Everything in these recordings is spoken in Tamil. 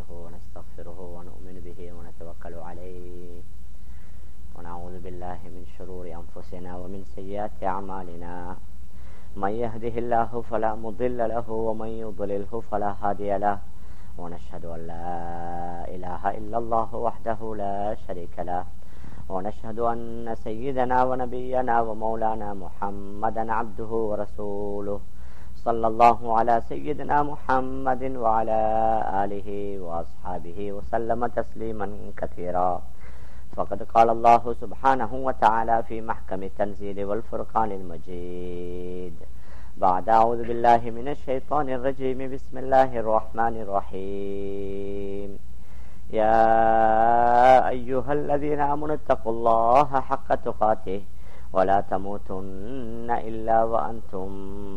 نحمده ونستغفره ونؤمن به ونتوكل عليه ونعوذ بالله من شرور أنفسنا ومن سيئات أعمالنا من يهده الله فلا مضل له ومن يضلله فلا هادي له ونشهد أن لا إله إلا الله وحده لا شريك له ونشهد أن سيدنا ونبينا ومولانا محمدا عبده ورسوله صلى الله على سيدنا محمد وعلى آله وأصحابه وسلم تسليما كثيرا فقد قال الله سبحانه وتعالى في محكم التنزيل والفرقان المجيد بعد أعوذ بالله من الشيطان الرجيم بسم الله الرحمن الرحيم يا أيها الذين آمنوا اتقوا الله حق تقاته ولا تموتن إلا وأنتم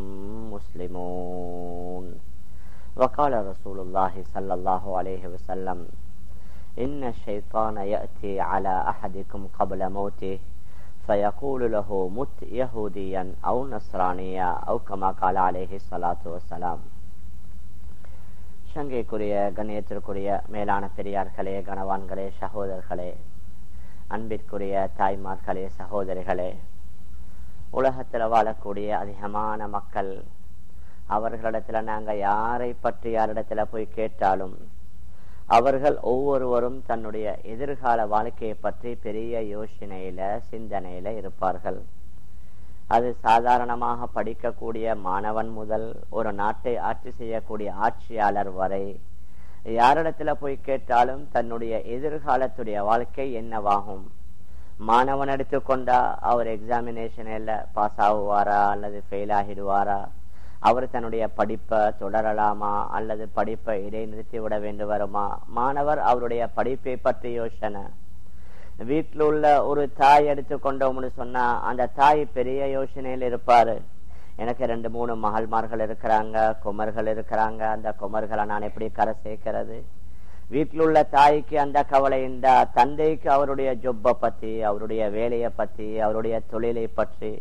مسلمون وقال رسول الله صلى الله عليه وسلم إن الشيطان يأتي على أحدكم قبل موته فيقول له مت يهوديا أو نصرانيا أو كما قال عليه الصلاة والسلام சங்கைக்குரிய கண்ணியத்திற்குரிய மேலான பெரியார்களே கணவான்களே சகோதரர்களே அன்பிற்குரிய தாய்மார்களே சகோதரிகளே உலகத்தில் வாழக்கூடிய அதிகமான மக்கள் அவர்களிடத்துல நாங்க யாரை பற்றி யாரிடத்துல போய் கேட்டாலும் அவர்கள் ஒவ்வொருவரும் தன்னுடைய எதிர்கால வாழ்க்கையை பற்றி பெரிய யோசனையில சிந்தனையில இருப்பார்கள் அது சாதாரணமாக படிக்கக்கூடிய மாணவன் முதல் ஒரு நாட்டை ஆட்சி செய்யக்கூடிய ஆட்சியாளர் வரை யாரிடத்துல போய் கேட்டாலும் தன்னுடைய எதிர்காலத்துடைய வாழ்க்கை என்னவாகும் மாணவன் எடுத்துக்கொண்டா அவர் எக்ஸாமினேஷன்ல பாஸ் ஆகுவாரா அல்லது ஃபெயில் ஆகிடுவாரா அவர் தன்னுடைய படிப்பை தொடரலாமா அல்லது படிப்பை இடைநிறுத்தி விட வேண்டும் வருமா மாணவர் அவருடைய படிப்பை பற்றி யோசனை வீட்டில் உள்ள ஒரு தாய் எடுத்துக்கொண்டோம்னு சொன்னா அந்த தாய் பெரிய யோசனையில் இருப்பாரு எனக்கு ரெண்டு மூணு மகள்மார்கள் இருக்கிறாங்க குமர்கள் இருக்கிறாங்க அந்த குமர்களை நான் எப்படி கரை சேர்க்கிறது வீட்டில் உள்ள தாய்க்கு அந்த கவலை இந்த தந்தைக்கு அவருடைய ஜொப்பை பத்தி அவருடைய வேலையை பத்தி அவருடைய தொழிலை பற்றி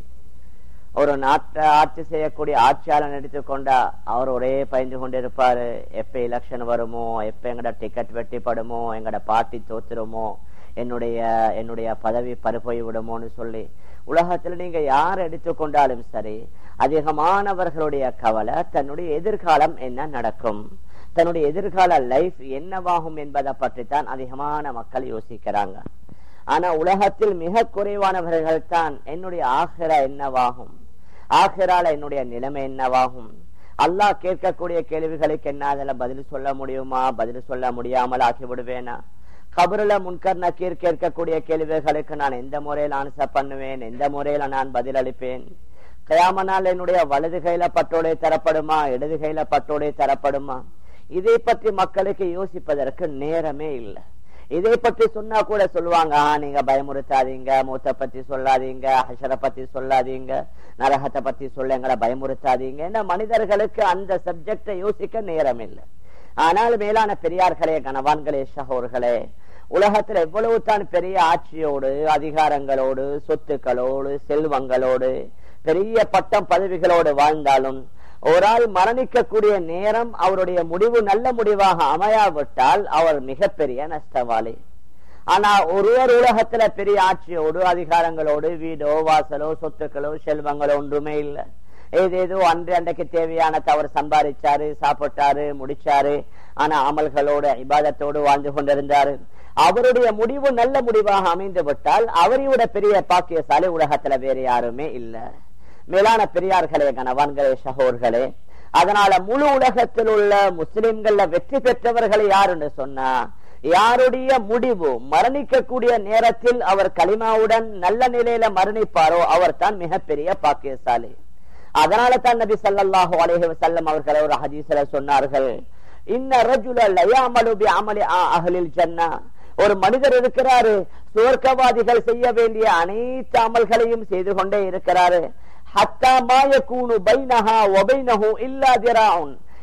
ஒரு நாட்டை ஆட்சி செய்யக்கூடிய ஆட்சியாளன் எடுத்துக்கொண்டா அவர் ஒரே பயந்து கொண்டிருப்பாரு எப்ப எலெக்ஷன் வருமோ எப்ப எங்கட டிக்கெட் வெட்டிப்படுமோ எங்கட பார்ட்டி தோத்துருமோ என்னுடைய என்னுடைய பதவி பருப்போய் விடுமோன்னு சொல்லி உலகத்துல நீங்க யார் எடுத்துக்கொண்டாலும் சரி அதிகமானவர்களுடைய கவலை தன்னுடைய எதிர்காலம் என்ன நடக்கும் தன்னுடைய எதிர்கால லைஃப் என்னவாகும் என்பதை பற்றி தான் அதிகமான மக்கள் யோசிக்கிறாங்க ஆனா உலகத்தில் மிக குறைவானவர்கள் தான் என்னுடைய ஆகிரா என்னவாகும் ஆகிரால என்னுடைய நிலைமை என்னவாகும் அல்லாஹ் கேட்கக்கூடிய கேள்விகளுக்கு என்ன அதில் பதில் சொல்ல முடியுமா பதில் சொல்ல முடியாமல் ஆக்கி விடுவேனா கபருல முன்கர் நக்கீர் கேட்கக்கூடிய கேள்விகளுக்கு நான் எந்த முறையில் ஆன்சர் பண்ணுவேன் எந்த முறையில நான் பதில் அளிப்பேன் கயாமனால் என்னுடைய வலது கையில பட்டோடே தரப்படுமா இடது கையில பட்டோடே தரப்படுமா இதை பற்றி மக்களுக்கு யோசிப்பதற்கு நேரமே இல்லை இதை பற்றி சொன்னா கூட சொல்லுவாங்க நீங்க பயமுறுத்தாதீங்க மூத்த பத்தி சொல்லாதீங்க ஹஷரை பத்தி சொல்லாதீங்க நரகத்தை பத்தி சொல்ல எங்களை பயமுறுத்தாதீங்க ஏன்னா மனிதர்களுக்கு அந்த சப்ஜெக்டை யோசிக்க நேரம் இல்லை ஆனால் மேலான பெரியார்களே கணவான்களே சகோர்களே உலகத்துல எவ்வளவு தான் பெரிய ஆட்சியோடு அதிகாரங்களோடு சொத்துக்களோடு செல்வங்களோடு பெரிய பட்டம் பதவிகளோடு வாழ்ந்தாலும் ஒரு ஆள் மரணிக்கக்கூடிய நேரம் அவருடைய முடிவு நல்ல முடிவாக அமையாவிட்டால் அவர் மிகப்பெரிய நஷ்டவாளி ஆனா ஒருவர் உலகத்துல பெரிய ஆட்சியோடு அதிகாரங்களோடு வீடோ வாசலோ சொத்துக்களோ செல்வங்களோ ஒன்றுமே இல்லை ஏதேதோ அன்று அன்றைக்கு தேவையான தவறு சம்பாதிச்சாரு சாப்பிட்டாரு முடிச்சாரு ஆனா அமல்களோடு இபாதத்தோடு வாழ்ந்து கொண்டிருந்தாரு அவருடைய முடிவு நல்ல முடிவாக அமைந்து விட்டால் அவரையோட பெரிய பாக்கியசாலி உலகத்துல வேற யாருமே இல்லை மேலான பெரியார்களே கணவான்களே சகோர்களே அதனால முழு உலகத்தில் உள்ள முஸ்லிம்கள்ல வெற்றி பெற்றவர்கள் யாருன்னு சொன்னா யாருடைய முடிவு மரணிக்கக்கூடிய நேரத்தில் அவர் களிமாவுடன் நல்ல நிலையில மரணிப்பாரோ அவர் தான் மிகப்பெரிய பாக்கியசாலி அதனால தான் நபி சல்லாஹூ அலேஹி வசல்லம் அவர்கள் ஒரு ஹதீஸ்ல சொன்னார்கள் இன்ன ரஜுல லயாமலு பி அமலி அஹலில் ஜன்னா ஒரு மனிதர் இருக்கிறாரு சுவர்க்கவாதிகள் செய்ய வேண்டிய அனைத்து அமல்களையும் செய்து கொண்டே இருக்கிறாரு ஹத்தா மாயக்கூனு பைனஹா ஒபைனஹு இல்லா திராவுன்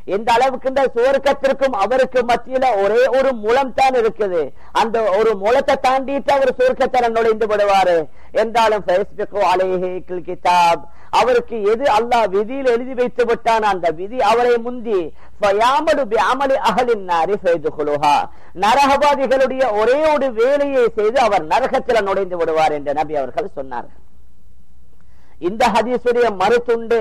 எந்த அளவுக்கு இந்த சுவர்க்கத்திற்கும் அவருக்கு மத்தியில ஒரே ஒரு முளம் தான் இருக்குது அந்த ஒரு முளத்தை தாண்டிட்டு அவர் சுவர்க்கத்தில் நுழைந்து விடுவாரு என்றாலும் கிதாப் அவருக்கு எது அல்லாஹ் விதியில் எழுதி வைத்து விட்டான் அந்த விதி அவரை முந்தி நரகவாதிகளுடைய ஒரே ஒரு வேலையை செய்து அவர் நரகத்தில் நுழைந்து விடுவார் என்று நபி அவர்கள் சொன்னார்கள் இந்த ஹதீசுடைய மறுத்துண்டு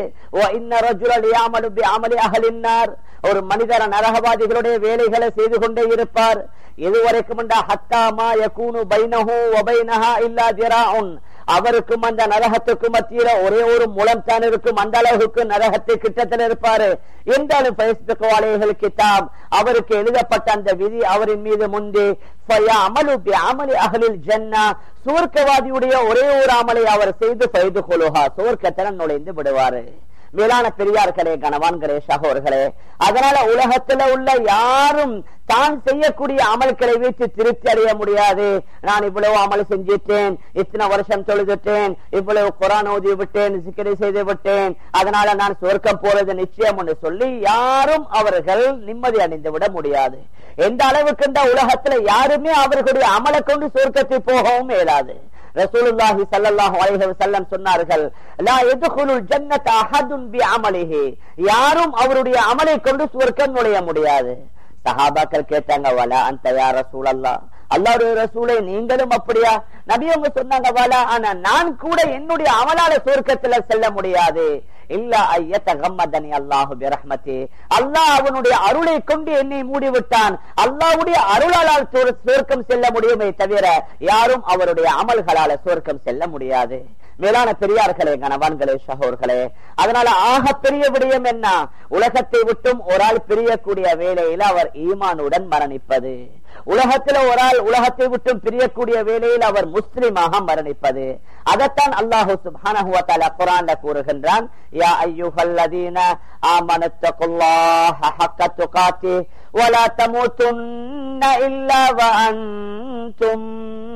ஒரு மனிதர் நரகவாதிகளுடைய வேலைகளை செய்து கொண்டே இருப்பார் இதுவரைக்கும் ஹத்தாமா யகூனு பைனஹு வபைனஹா இல்லா திராஉன் அவருக்கும் அந்த நரகத்துக்கும் மத்தியில ஒரே ஒரு முளம் தான் இருக்கும் அந்த அளவுக்கு நரகத்தை கிட்டத்தில் இருப்பாரு என்றாலும் பயிற்சிவாளைகள் கிட்டாப் அவருக்கு எழுதப்பட்ட அந்த விதி அவரின் மீது முந்தி அமலு அமலி அகலில் ஜன்னா சுவர்க்கவாதியுடைய ஒரே ஒரு அமலை அவர் செய்து பைது கொலுகா சுவர்க்கத்தில நுழைந்து விடுவாரு மேலான பெரியார்களே கணவான்களே சகோர்களே அதனால உலகத்துல உள்ள யாரும் தான் செய்யக்கூடிய அமல்களை வைத்து திருப்தி அடைய முடியாது நான் இவ்வளவு அமல் செஞ்சிட்டேன் இத்தனை வருஷம் தொழுதுட்டேன் இவ்வளவு குரான் ஓதி விட்டேன் சிக்கரை செய்து விட்டேன் அதனால நான் சொர்க்கம் போறது நிச்சயம் என்று சொல்லி யாரும் அவர்கள் நிம்மதி அடைந்து விட முடியாது எந்த அளவுக்கு இந்த உலகத்துல யாருமே அவர்களுடைய அமலை கொண்டு சொர்க்கத்தை போகவும் இயலாது ரசூலுல்லாஹி ஸல்லல்லாஹு அலைஹி வஸல்லம் சொன்னார்கள் லா யதுகுலுல் ஜன்னத அஹதுன் பிஅமலிஹி யாரும் அவருடைய அமலை கொண்டு சுவர்க்கம் நுழைய முடியாது சஹாபாக்கள் கேட்டாங்க வலா அந்த யா ரசூலல்லாஹ் அல்லாஹ்வுடைய ரசூலை நீங்களும் அப்படியா நபி அவங்க சொன்னாங்க வலா ஆனா நான் கூட என்னுடைய அமலால சுவர்க்கத்துல செல்ல முடியாது இல்ல ஐயத்தகம்மதனி அல்லாஹு பிரஹ்மதி அல்லாஹ் அவனுடைய அருளை கொண்டு என்னை மூடிவிட்டான் அல்லாஹ்வுடைய அருளால் சுவர்க்கம் செல்ல முடியுமே தவிர யாரும் அவருடைய அமல்களால சுவர்க்கம் செல்ல முடியாது மேலான பெரியார்களே கணவான்களே சகோர்களே அதனால ஆக பெரிய விடயம் என்ன உலகத்தை விட்டும் ஒரு ஆள் பிரியக்கூடிய வேலையில அவர் ஈமானுடன் மரணிப்பது உலகத்துல ஒரு ஆள் உலகத்தை விட்டும் பிரியக்கூடிய வேலையில் அவர் முஸ்லிமாக மரணிப்பது அதைத்தான் அல்லாஹு சுப்ஹானஹு வ தஆலா குர்ஆன்ல கூறுகின்றான் யா அய்யுஹல்லதீன ஆமனு தகுல்லாஹ ஹக்க துகாத்தி வலா தமூதுன்ன இல்லா வ அன்தும்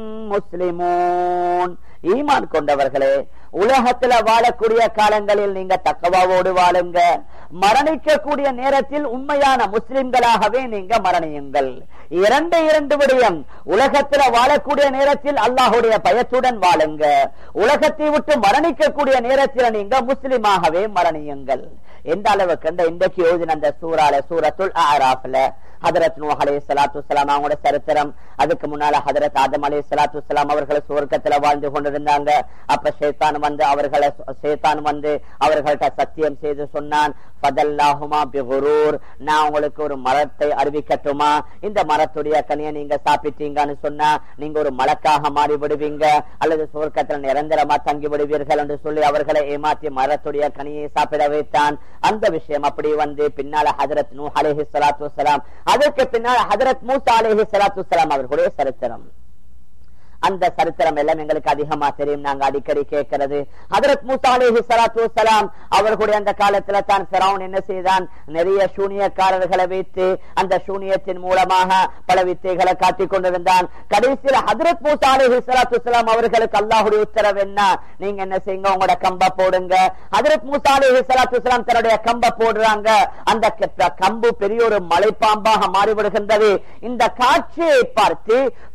முஸ்லிமூன் ஈமான் கொண்டவர்களே உலகத்துல வாழக்கூடிய காலங்களில் நீங்க தக்கவாவோடு வாழுங்க மரணிக்கக்கூடிய நேரத்தில் உண்மையான முஸ்லிம்களாகவே நீங்க மரணியுங்கள் இரண்டு இரண்டு விடயம் உலகத்துல வாழக்கூடிய நேரத்தில் அல்லாஹுடைய பயத்துடன் வாழுங்க உலகத்தை விட்டு மரணிக்கக்கூடிய நேரத்தில் நீங்க முஸ்லிமாகவே மரணியுங்கள் எந்த அளவுக்கு அந்த இன்றைக்கு யோஜன அந்த சூறால சூரத்துல் ஆராஃப்ல ஹதரத் நூ அலே சலாத்து சலாம் அவங்களோட சரித்திரம் அதுக்கு முன்னால ஹதரத் ஆதம் அலே சலாத்து சலாம் அவர்களை சுவர்க்கத்துல வாழ்ந்து கொண்டிருந்தாங்க அப்ப ஷேத்தான் வந்து அவர்களை ஷேத்தான் வந்து அவர்கள்ட்ட சத்தியம் செய்து சொன்னான் பதல்லாஹுமா பிகுரூர் நான் உங்களுக்கு ஒரு மரத்தை அறிவிக்கட்டுமா இந்த மரத்துடைய கனியை நீங்க சாப்பிட்டீங்கன்னு சொன்னா நீங்க ஒரு மலக்காக மாறி விடுவீங்க அல்லது சுவர்க்கத்தில் நிரந்தரமா தங்கி விடுவீர்கள் என்று சொல்லி அவர்களை ஏமாற்றி மரத்துடைய கனியை சாப்பிட வைத்தான் அந்த விஷயம் அப்படி வந்து பின்னால ஹதரத் நூ அலேஹி சலாத்து வலாம் அதற்கு பின்னால் ஹதரத் மூசா அலேஹி சலாத்து வலாம் அவர்களுடைய சரித்திரம் அந்த சரித்திரம் எல்லாம் எங்களுக்கு அதிகமா தெரியும் நாங்க அடிக்கடி கேட்கிறது ஹதரத் மூசா அலேஹி சலாத்து வலாம் அவர்களுடைய அந்த காலத்துல தான் பிறவுன் என்ன செய்தான் நிறைய சூனியக்காரர்களை வைத்து அந்த சூனியத்தின் மூலமாக பல வித்தைகளை காட்டிக் கொண்டிருந்தான் கடைசியில் ஹதரத் மூசா அலேஹி சலாத்து வலாம் அவர்களுக்கு அல்லாஹுடைய உத்தரவு என்ன நீங்க என்ன செய்யுங்க உங்களோட கம்ப போடுங்க ஹதரத் மூசா அலேஹி சலாத்து வலாம் தன்னுடைய கம்ப போடுறாங்க அந்த கம்பு பெரிய ஒரு மலைப்பாம்பாக மாறிவிடுகின்றது இந்த காட்சியை பார்த்து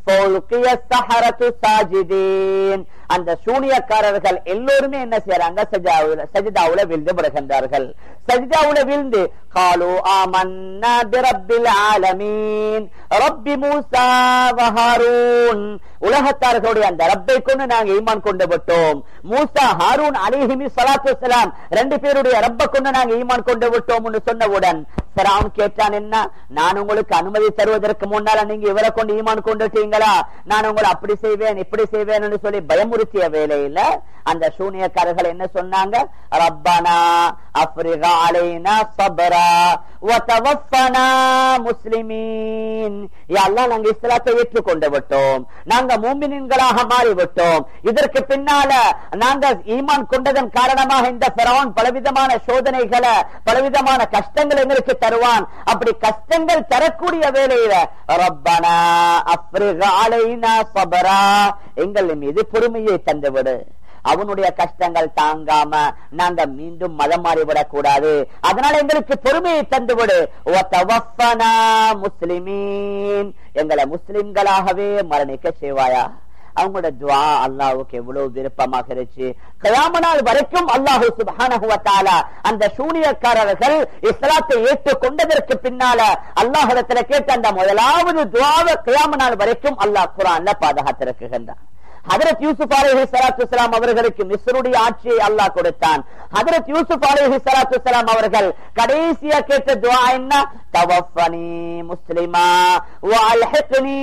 அந்த சூனியக்காரர்கள் எல்லோருமே என்ன செய்யறாங்க சஜிதாவுல விழுந்து விடுகின்றார்கள் சஜிதாவுல விழுந்து காலு ஆமன்னா பிரபில் ஆலமீன் ரப்பி மூசா வஹாரூன் உலகத்தார்களுடைய அந்த ரப்பை கொண்டு நாங்க ஈமான் கொண்டு விட்டோம் மூசா ஹாரூன் அலிஹிமி சலாத்து சலாம் ரெண்டு பேருடைய ரப்ப கொண்டு நாங்க ஈமான் கொண்டு விட்டோம் சொன்னவுடன் சராம் கேட்டான் என்ன நான் உங்களுக்கு அனுமதி தருவதற்கு முன்னால நீங்க இவரை கொண்டு ஈமான் கொண்டுட்டீங்களா நான் உங்களை அப்படி செய்வேன் இப்படி செய்வேன் சொல்லி பயமுறுத்திய வேலையில அந்த சூனியக்காரர்கள் என்ன சொன்னாங்க ரப்பனா அப்ரிகா அலைனா சபரா வதவஃபனா முஸ்லிமீன் எல்லாம் நாங்க இஸ்லாத்தை ஏற்றுக்கொண்டு விட்டோம் நாங்க மூமின்களாக மாறிவிட்டோம் இதற்கு பின்னால நாங்க ஈமான் கொண்டதன் காரணமாக இந்த பிறவன் பலவிதமான சோதனைகளை பலவிதமான கஷ்டங்கள் எங்களுக்கு தருவான் அப்படி கஷ்டங்கள் தரக்கூடிய வேலையில ரப்பனா அப்ரிகா அலைனா சபரா எங்கள் மீது பொறுமையை தந்துவிடு அவனுடைய கஷ்டங்கள் தாங்காம நாங்க மீண்டும் மதம் மாறிவிடக் கூடாது அதனால எங்களுக்கு பொறுமையை தந்துவிடு ஒத்தவஃபனா முஸ்லிமீன் எங்களை முஸ்லிம்களாகவே மரணிக்க செய்வாயா அவங்களோட துவா அல்லாஹ்வுக்கு எவ்வளவு விருப்பமாக இருந்துச்சு கயாம நாள் வரைக்கும் அல்லாஹு சுப்ஹானஹு வ தஆலா அந்த சூனியக்காரர்கள் இஸ்லாத்தை ஏற்றுக் கொண்டதற்கு பின்னால அல்லாஹ்விடத்துல கேட்ட அந்த முதலாவது துவாவை கயாம நாள் வரைக்கும் அல்லாஹ் குர்ஆன்ல பாதுகாத்திருக்கின்றான் ஹதரத் யூசுப் அலைஹி ஸலாத்து வஸலாம் அவர்களுக்கு மிஸ்ருடைய ஆட்சியை அல்லாஹ் கொடுத்தான் ஹதரத் யூசுப் அலைஹி ஸலாத்து வஸலாம் அவர்கள் கடைசியா கேட்ட துஆ என்ன தவஃபனி முஸ்லிமா வ அல்ஹிக்னி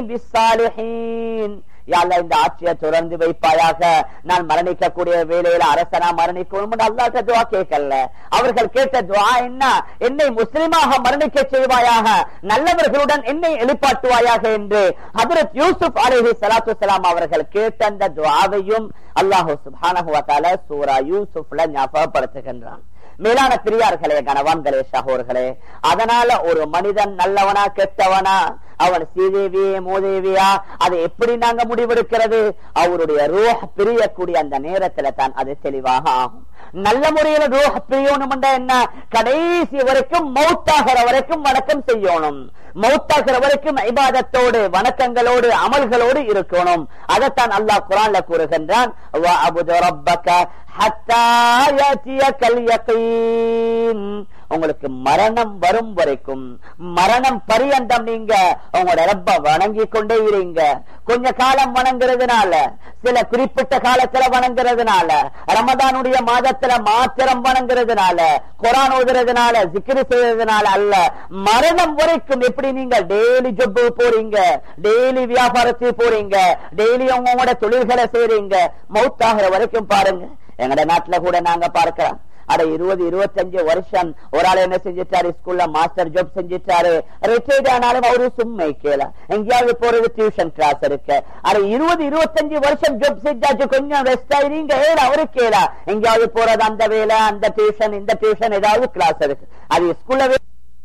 பிஸ்ஸாலிஹீன் யா அல்லாஹ் இந்த ஆட்சியை தொடர்ந்து வைப்பாயாக நான் மரணிக்கக்கூடிய வேலையில அரசனா மரணிக்கணும் என்று அல்லாஹ் துவா கேட்கல அவர்கள் கேட்ட துவா என்ன என்னை முஸ்லிமாக மரணிக்க செய்வாயாக நல்லவர்களுடன் என்னை எழுப்பாட்டுவாயாக என்று ஹதரத் யூசுப் அலைஹி ஸலாத்து வஸலாம் அவர்கள் கேட்ட அந்த துவாவையும் அல்லாஹ் சுப்ஹானஹு வ தஆலா சூரா யூசுப்ல ஞாபகப்படுத்துகின்றான் மேலான பெரியார்களே கணவான்களே சகோர்களே அதனால ஒரு மனிதன் நல்லவனா கெட்டவனா அவன் சீதேவியே மூதேவியா அதை எப்படி நாங்க முடிவெடுக்கிறது அவருடைய ரூஹ் பிரியக்கூடிய அந்த நேரத்துல தான் அது தெளிவாக ஆகும் நல்ல முறையில ரூஹ் பிரியணும் என்ன கடைசி வரைக்கும் மௌத்தாகிற வரைக்கும் வணக்கம் செய்யணும் மௌத்தாகிற வரைக்கும் இபாதத்தோடு வணக்கங்களோடு அமல்களோடு இருக்கணும் அதைத்தான் அல்லாஹ் குரான்ல கூறுகின்றான் وَاعْبُدْ رَبَّكَ حَتَّى يَأْتِيَكَ الْيَقِينُ உங்களுக்கு மரணம் வரும் வரைக்கும் மரணம் பரியந்தம் நீங்க உங்களோட ரப்ப வணங்கி கொண்டே இருங்க கொஞ்ச காலம் வணங்குறதுனால சில குறிப்பிட்ட காலத்துல வணங்குறதுனால ரமதானுடைய மாதத்துல மாத்திரம் வணங்குறதுனால குரான் ஓதுறதுனால சிக்கிரி செய்யறதுனால அல்ல மரணம் வரைக்கும் எப்படி நீங்க டெய்லி ஜொப்பு போறீங்க டெய்லி வியாபாரத்துக்கு போறீங்க டெய்லி உங்களோட தொழில்களை செய்றீங்க மௌத்தாகிற வரைக்கும் பாருங்க எங்கட நாட்டுல கூட நாங்க பார்க்கலாம் அட இருபது இருபத்தஞ்சு வருஷம் ஒரு ஆள் என்ன செஞ்சிட்டாரு ஸ்கூல்ல மாஸ்டர் ஜாப் செஞ்சிட்டாரு ரிட்டையர்ட் ஆனாலும் அவரு சும்மை கேள எங்கேயாவது போறது டியூஷன் கிளாஸ் இருக்கு அட இருபது இருபத்தஞ்சு வருஷம் ஜாப் செஞ்சாச்சு கொஞ்சம் ரெஸ்ட் ஆயிருங்க ஏழு அவரு கேளா எங்கேயாவது போறது அந்த வேலை அந்த டியூஷன் இந்த டியூஷன் ஏதாவது கிளாஸ் இருக்கு அது ஸ்கூல்ல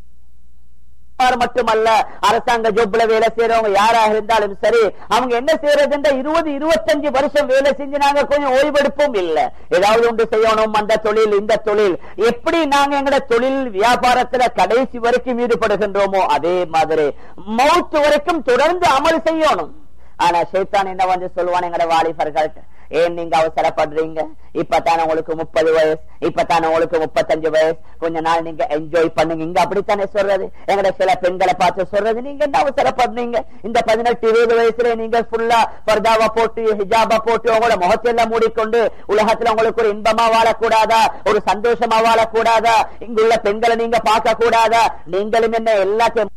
மட்டுமல்ல அரசாங்க ஜொப்ல வேலை செய்யறவங்க யாராக இருந்தாலும் சரி அவங்க என்ன செய்யறதுன்ற இருபது இருபத்தஞ்சு வருஷம் வேலை செஞ்சு நாங்க கொஞ்சம் ஓய்வெடுப்பும் இல்ல ஏதாவது ஒன்று செய்யணும் அந்த தொழில் இந்த தொழில் எப்படி நாங்க எங்கட தொழில் வியாபாரத்துல கடைசி வரைக்கும் ஈடுபடுகின்றோமோ அதே மாதிரி மௌத்து வரைக்கும் தொடர்ந்து அமல் செய்யணும் ஆனா ஷேத்தான் என்ன வந்து சொல்லுவான் எங்கட வாலிபர்கள்ட்ட ஏன் நீங்க அவசரப்படுறீங்க இப்பதானே உங்களுக்கு முப்பது வயசு இப்பதானே உங்களுக்கு முப்பத்தஞ்சு வயசு கொஞ்ச நாள் நீங்க என்ஜாய் பண்ணுங்க இங்க அப்படித்தானே சொல்றது எங்கட சில பெண்களை பார்த்து சொல்றது நீங்க என்ன அவசரப்படுறீங்க இந்த பதினெட்டு இருபது வயசுல நீங்க ஃபுல்லா பர்தாவா போட்டு ஹிஜாபா போட்டு உங்களோட முகத்தெல்லாம் மூடிக்கொண்டு உலகத்துல உங்களுக்கு ஒரு இன்பமா வாழக்கூடாதா ஒரு சந்தோஷமா வாழக்கூடாதா இங்குள்ள பெண்களை நீங்க பார்க்க கூடாதா நீங்களும் என்ன எல்லாத்தையும்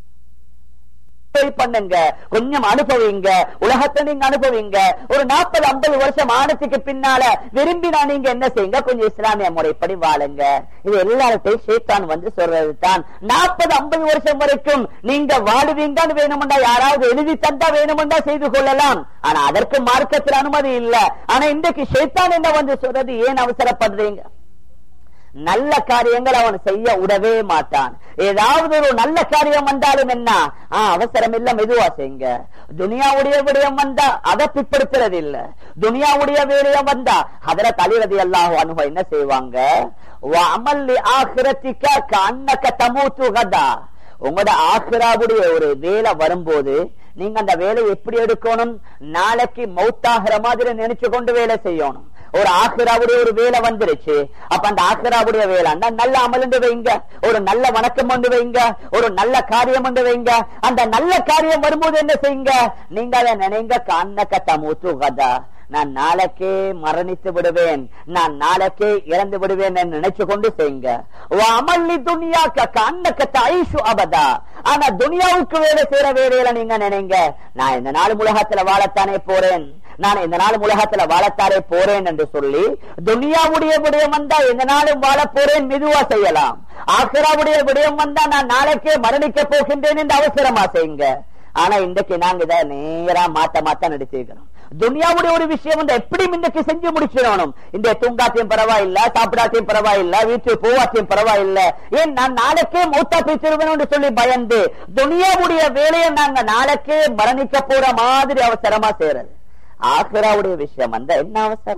பண்ணுங்க கொஞ்சம் அனுபவிங்க உலகத்தை நீங்க அனுபவிங்க ஒரு நாற்பது ஐம்பது வருஷம் ஆனதுக்கு பின்னால விரும்பினா நீங்க என்ன செய்யுங்க கொஞ்சம் இஸ்லாமிய முறைப்படி வாழுங்க இது எல்லார்ட்டையும் ஷேத்தான் வந்து சொல்றது தான் நாற்பது ஐம்பது வருஷம் வரைக்கும் நீங்க வாழுவீங்கன்னு வேணுமெண்டா யாராவது எழுதி தந்தா வேணுமெண்டா செய்து கொள்ளலாம் ஆனா அதற்கு மார்க்கத்தில் அனுமதி இல்ல ஆனா இன்றைக்கு ஷேத்தான் என்ன வந்து சொல்றது ஏன் அவசரப்படுறீங்க நல்ல காரியங்கள் அவன் செய்ய உடவே மாட்டான் ஏதாவது ஒரு நல்ல காரியம் வந்தாலும் என்ன அவசரம் இல்ல மெதுவா செய்யுங்க துனியாவுடைய விடயம் வந்தா அதை பிற்படுத்துறது இல்ல துனியாவுடைய விடயம் வந்தா அதர தலைவதி எல்லாம் அனுபவம் என்ன செய்வாங்க அமல்லி ஆகிரத்திக்க அன்னக்க தமூத்து கதா உங்களோட ஆஹிராவுடைய ஒரு வேலை வரும்போது நீங்க அந்த வேலையை எப்படி எடுக்கணும் நாளைக்கு மௌத்தாகிற மாதிரி நினைச்சு கொண்டு வேலை செய்யணும் ஒரு ஆசிராவுடைய ஒரு வேலை வந்துருச்சு அப்ப அந்த ஆசிராவுடைய வேலை நல்ல அமலுண்டு வைங்க ஒரு நல்ல வணக்கம் கொண்டு வைங்க ஒரு நல்ல காரியம் கொண்டு வைங்க அந்த நல்ல காரியம் வரும்போது என்ன செய்யுங்க நீங்க அதை நினைங்க கண்ணக்க தமூத்து கதா நான் நாளைக்கே மரணித்து விடுவேன் நான் நாளைக்கே இறந்து விடுவேன் நினைச்சு கொண்டு செய்யுங்க அமல்லி துனியாக்க கண்ணக்க ஐஷு அபதா ஆனா துனியாவுக்கு வேலை செய்யற வேலையில நீங்க நினைங்க நான் இந்த நாள் உலகத்துல வாழத்தானே போறேன் நான் இந்த நாள் உலகத்துல வாழத்தாரே போறேன் என்று சொல்லி துனியாவுடைய விடயம் வந்தா எந்த நாளும் வாழ போறேன் மெதுவா செய்யலாம் ஆசிராவுடைய விடயம் வந்தா நான் நாளைக்கே மரணிக்க போகின்றேன் என்று அவசரமா செய்யுங்க ஆனா இன்றைக்கு நாங்க இதை நேரா மாத்த மாத்த நடிச்சிருக்கிறோம் துனியாவுடைய ஒரு விஷயம் வந்து எப்படி இன்றைக்கு செஞ்சு முடிச்சிடணும் இந்த தூங்காத்தையும் பரவாயில்ல சாப்பிடாத்தையும் பரவாயில்ல வீட்டு போவாத்தையும் பரவாயில்ல ஏன் நான் நாளைக்கே மூத்தா பிரிச்சிருவேன் சொல்லி பயந்து துனியாவுடைய வேலையை நாங்க நாளைக்கே மரணிக்க போற மாதிரி அவசரமா செய்யறது ஆசிராவுடைய விஷயம் அந்த என்ன அவசரம்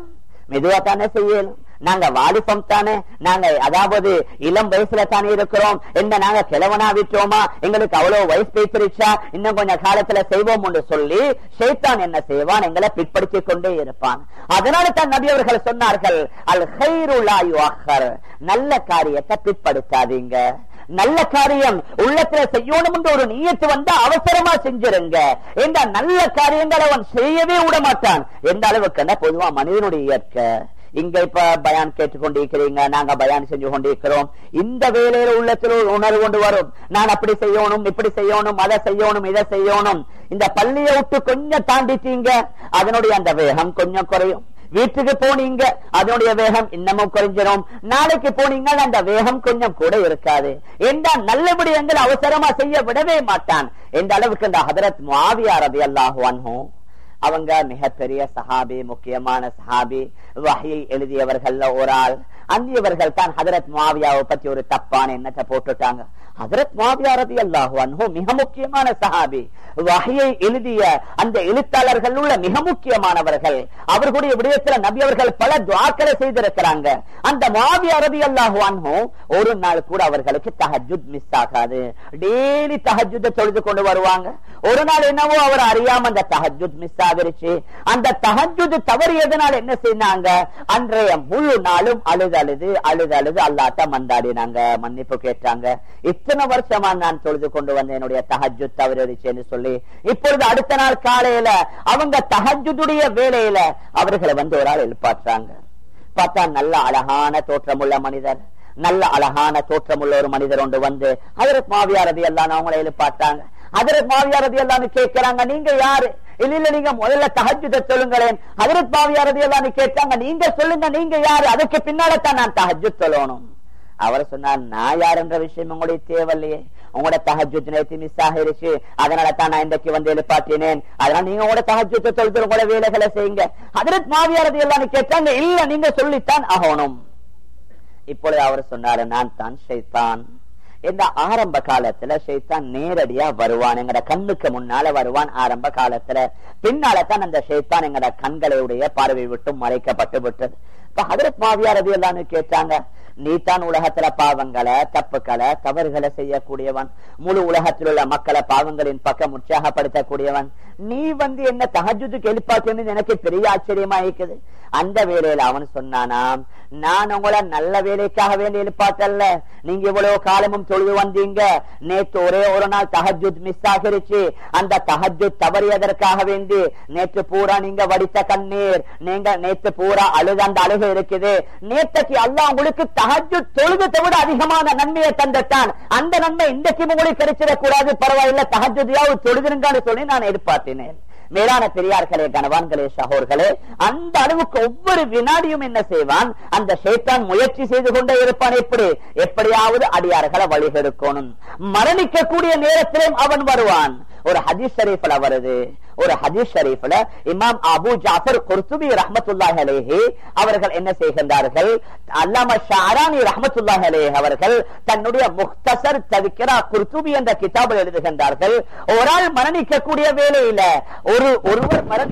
மெதுவா தானே செய்யணும் நாங்க வாலிபம் தானே நாங்க அதாவது இளம் வயசுல தானே இருக்கிறோம் என்ன நாங்க கிழவனா விட்டோமா எங்களுக்கு அவ்வளவு வயசு பேசிருச்சா இன்னும் கொஞ்சம் காலத்துல செய்வோம் என்று சொல்லி ஷைத்தான் என்ன செய்வான் எங்களை பிற்படுத்திக் கொண்டே இருப்பான் அதனால தான் நபி அவர்கள் சொன்னார்கள் அல் ஹைருலாயு நல்ல காரியத்தை பிற்படுத்தாதீங்க நல்ல காரியம் உள்ளத்துல செய்யணும் என்று ஒரு நீயத்து வந்தா அவசரமா செஞ்சிருங்க இந்த நல்ல காரியங்களை அவன் செய்யவே விட மாட்டான் எந்த அளவுக்கு பொதுவா மனிதனுடைய இயற்கை இங்க இப்ப பயான் கேட்டுக்கொண்டிருக்கிறீங்க நாங்க பயான் செஞ்சு கொண்டிருக்கிறோம் இந்த வேலையில உள்ளத்தில் ஒரு உணர்வு கொண்டு வரும் நான் அப்படி செய்யணும் இப்படி செய்யணும் அதை செய்யணும் இதை செய்யணும் இந்த பள்ளியை விட்டு கொஞ்சம் தாண்டிட்டீங்க அதனுடைய அந்த வேகம் கொஞ்சம் குறையும் வீட்டுக்கு போனீங்க அதனுடைய வேகம் இன்னமும் குறைஞ்சிரும் நாளைக்கு போனீங்க அந்த வேகம் கொஞ்சம் கூட இருக்காது எந்த நல்ல விடயங்கள் அவசரமா செய்ய விடவே மாட்டான் எந்த அளவுக்கு இந்த ஹதரத் மாவியா ரபி அல்லாஹு அவங்க மிகப்பெரிய சஹாபி முக்கியமான சஹாபி வகையை எழுதியவர்கள்ல ஒரு ஆள் அந்தியவர்கள் தான் ஹதரத் மாவியாவை பத்தி ஒரு தப்பான எண்ணத்தை போட்டுட்டாங்க ஹதரத் மாவியா ரதி அல்லாஹு அன்ஹு மிக முக்கியமான சஹாபி வகையை எழுதிய அந்த எழுத்தாளர்கள் உள்ள மிக முக்கியமானவர்கள் அவர்களுடைய விடயத்துல நபி அவர்கள் பல துவாக்களை செய்திருக்கிறாங்க அந்த மாவியா ரதி அல்லாஹு அன்ஹு ஒரு நாள் கூட அவர்களுக்கு தஹஜுத் மிஸ் ஆகாது டெய்லி தஹஜுத்தை தொழுது கொண்டு வருவாங்க ஒரு நாள் என்னவோ அவர் அறியாம அந்த தஹஜுத் மிஸ் ஆகிருச்சு அந்த தஹஜுத் தவறியதுனால என்ன செய்தாங்க அன்றைய முழு நாளும் அழுது அழுது அழுது அழுது அல்லாட்ட மந்தாடினாங்க மன்னிப்பு கேட்டாங்க இத்தனை வருஷமா நான் தொழுது கொண்டு வந்த என்னுடைய தஹஜுத் தவறிடுச்சுன்னு சொல்லி இப்பொழுது அடுத்த நாள் காலையில அவங்க தஹஜுடைய வேலையில அவர்களை வந்து ஒரு ஆள் எழுப்பாற்றாங்க பார்த்தா நல்ல அழகான தோற்றமுள்ள மனிதர் நல்ல அழகான தோற்றமுள்ள ஒரு மனிதர் ஒன்று வந்து அதற்கு மாவியாரதி எல்லாம் அவங்களை எழுப்பாட்டாங்க அதற்கு மாவியாரதி எல்லாம் கேட்கிறாங்க நீங்க யாரு இல்ல இல்ல நீங்க முதல்ல தஹஜுத சொல்லுங்களேன் அதற்கு மாவியாரதி எல்லாம் கேட்டாங்க நீங்க சொல்லுங்க நீங்க யாரு அதுக்கு பின்னால தான் நான் தஹஜு சொல்லணும் அவர் சொன்னார் நான் யார் என்ற விஷயம் உங்களுக்கு தேவையில்லையே உங்களோட தஹஜுத் நேற்று மிஸ் ஆகிருச்சு அதனால தான் நான் இன்றைக்கு வந்து எழுப்பாட்டினேன் அதனால நீங்க உங்களோட தஹஜுத்தை தொழுது உங்களோட வேலைகளை செய்யுங்க அதற்கு மாவியாரதி எல்லாம் கேட்டாங்க இல்ல நீங்க சொல்லித்தான் ஆகணும் இப்பொழுது அவர் சொன்னாரு நான் தான் ஷைத்தான் இந்த ஆரம்ப காலத்துல ஷைத்தான் நேரடியா வருவான் எங்கட கண்ணுக்கு முன்னால வருவான் ஆரம்ப காலத்துல பின்னால தான் அந்த ஷைத்தான் எங்கட கண்களுடைய பார்வை விட்டு மறைக்கப்பட்டு விட்டது இப்ப ஹதரத் மாவியாரதி எல்லாம் கேட்டாங்க நீ தான் உலகத்துல பாவங்களை தப்புக்களை தவறுகளை செய்யக்கூடியவன் முழு உலகத்தில் உள்ள மக்களை பாவங்களின் பக்கம் உற்சாகப்படுத்தக்கூடியவன் நீ வந்து என்ன தகஜுக்கு எழுப்பாட்டு எனக்கு பெரிய ஆச்சரியமா இருக்குது அந்த வேலையில அவன் சொன்னானாம் நான் உங்களை நல்ல வேலைக்காக வேண்டி எழுப்பாட்டல்ல நீங்க இவ்வளவு காலமும் தொழுது வந்தீங்க நேற்று ஒரே ஒரு நாள் தஹஜுத் மிஸ் ஆகிருச்சு அந்த தஹஜுத் தவறியதற்காக வேண்டி நேற்று பூரா நீங்க வடித்த கண்ணீர் நீங்க நேற்று பூரா அழுத அந்த அழுகு இருக்குது நேற்றுக்கு அல்லாஹ் உங்களுக்கு தஹஜு தொழுகத்தை விட அதிகமான நன்மையை தந்துட்டான் அந்த நன்மை இன்றைக்கு உங்களுக்கு கிடைச்சிடக்கூடாது பரவாயில்ல தஹஜுதியாவது தொழுதுருங்கன்னு சொல்லி நான் எதிர்பார்த்தினேன் மேலான பெரியார்களே கணவான்களே சகோர்களே அந்த அளவுக்கு ஒவ்வொரு வினாடியும் என்ன செய்வான் அந்த ஷேத்தான் முயற்சி செய்து கொண்டே இருப்பான் எப்படி எப்படியாவது அடியார்களை வழிகெடுக்கணும் மரணிக்கக்கூடிய நேரத்திலும் அவன் வருவான் ஒரு ஹதீஸ் ஷரீஃப்ல வருது ஒரு ஹதீஸ் ஷரீஃப்ல இமாம் அபு ஜாஃபர் குர்துபி ரஹமத்துல்லாஹி அலைஹி அவர்கள் என்ன செய்கின்றார்கள் அல்லாம ஷாரானி ரஹமத்துல்லாஹி அலைஹி அவர்கள் தன்னுடைய முக்தசர் தவிக்கிறா குர்துபி என்ற கிதாபில் எழுதுகின்றார்கள் ஒரு ஆள் மரணிக்கக்கூடிய வேலையில ஒரு ஒருவர் மரண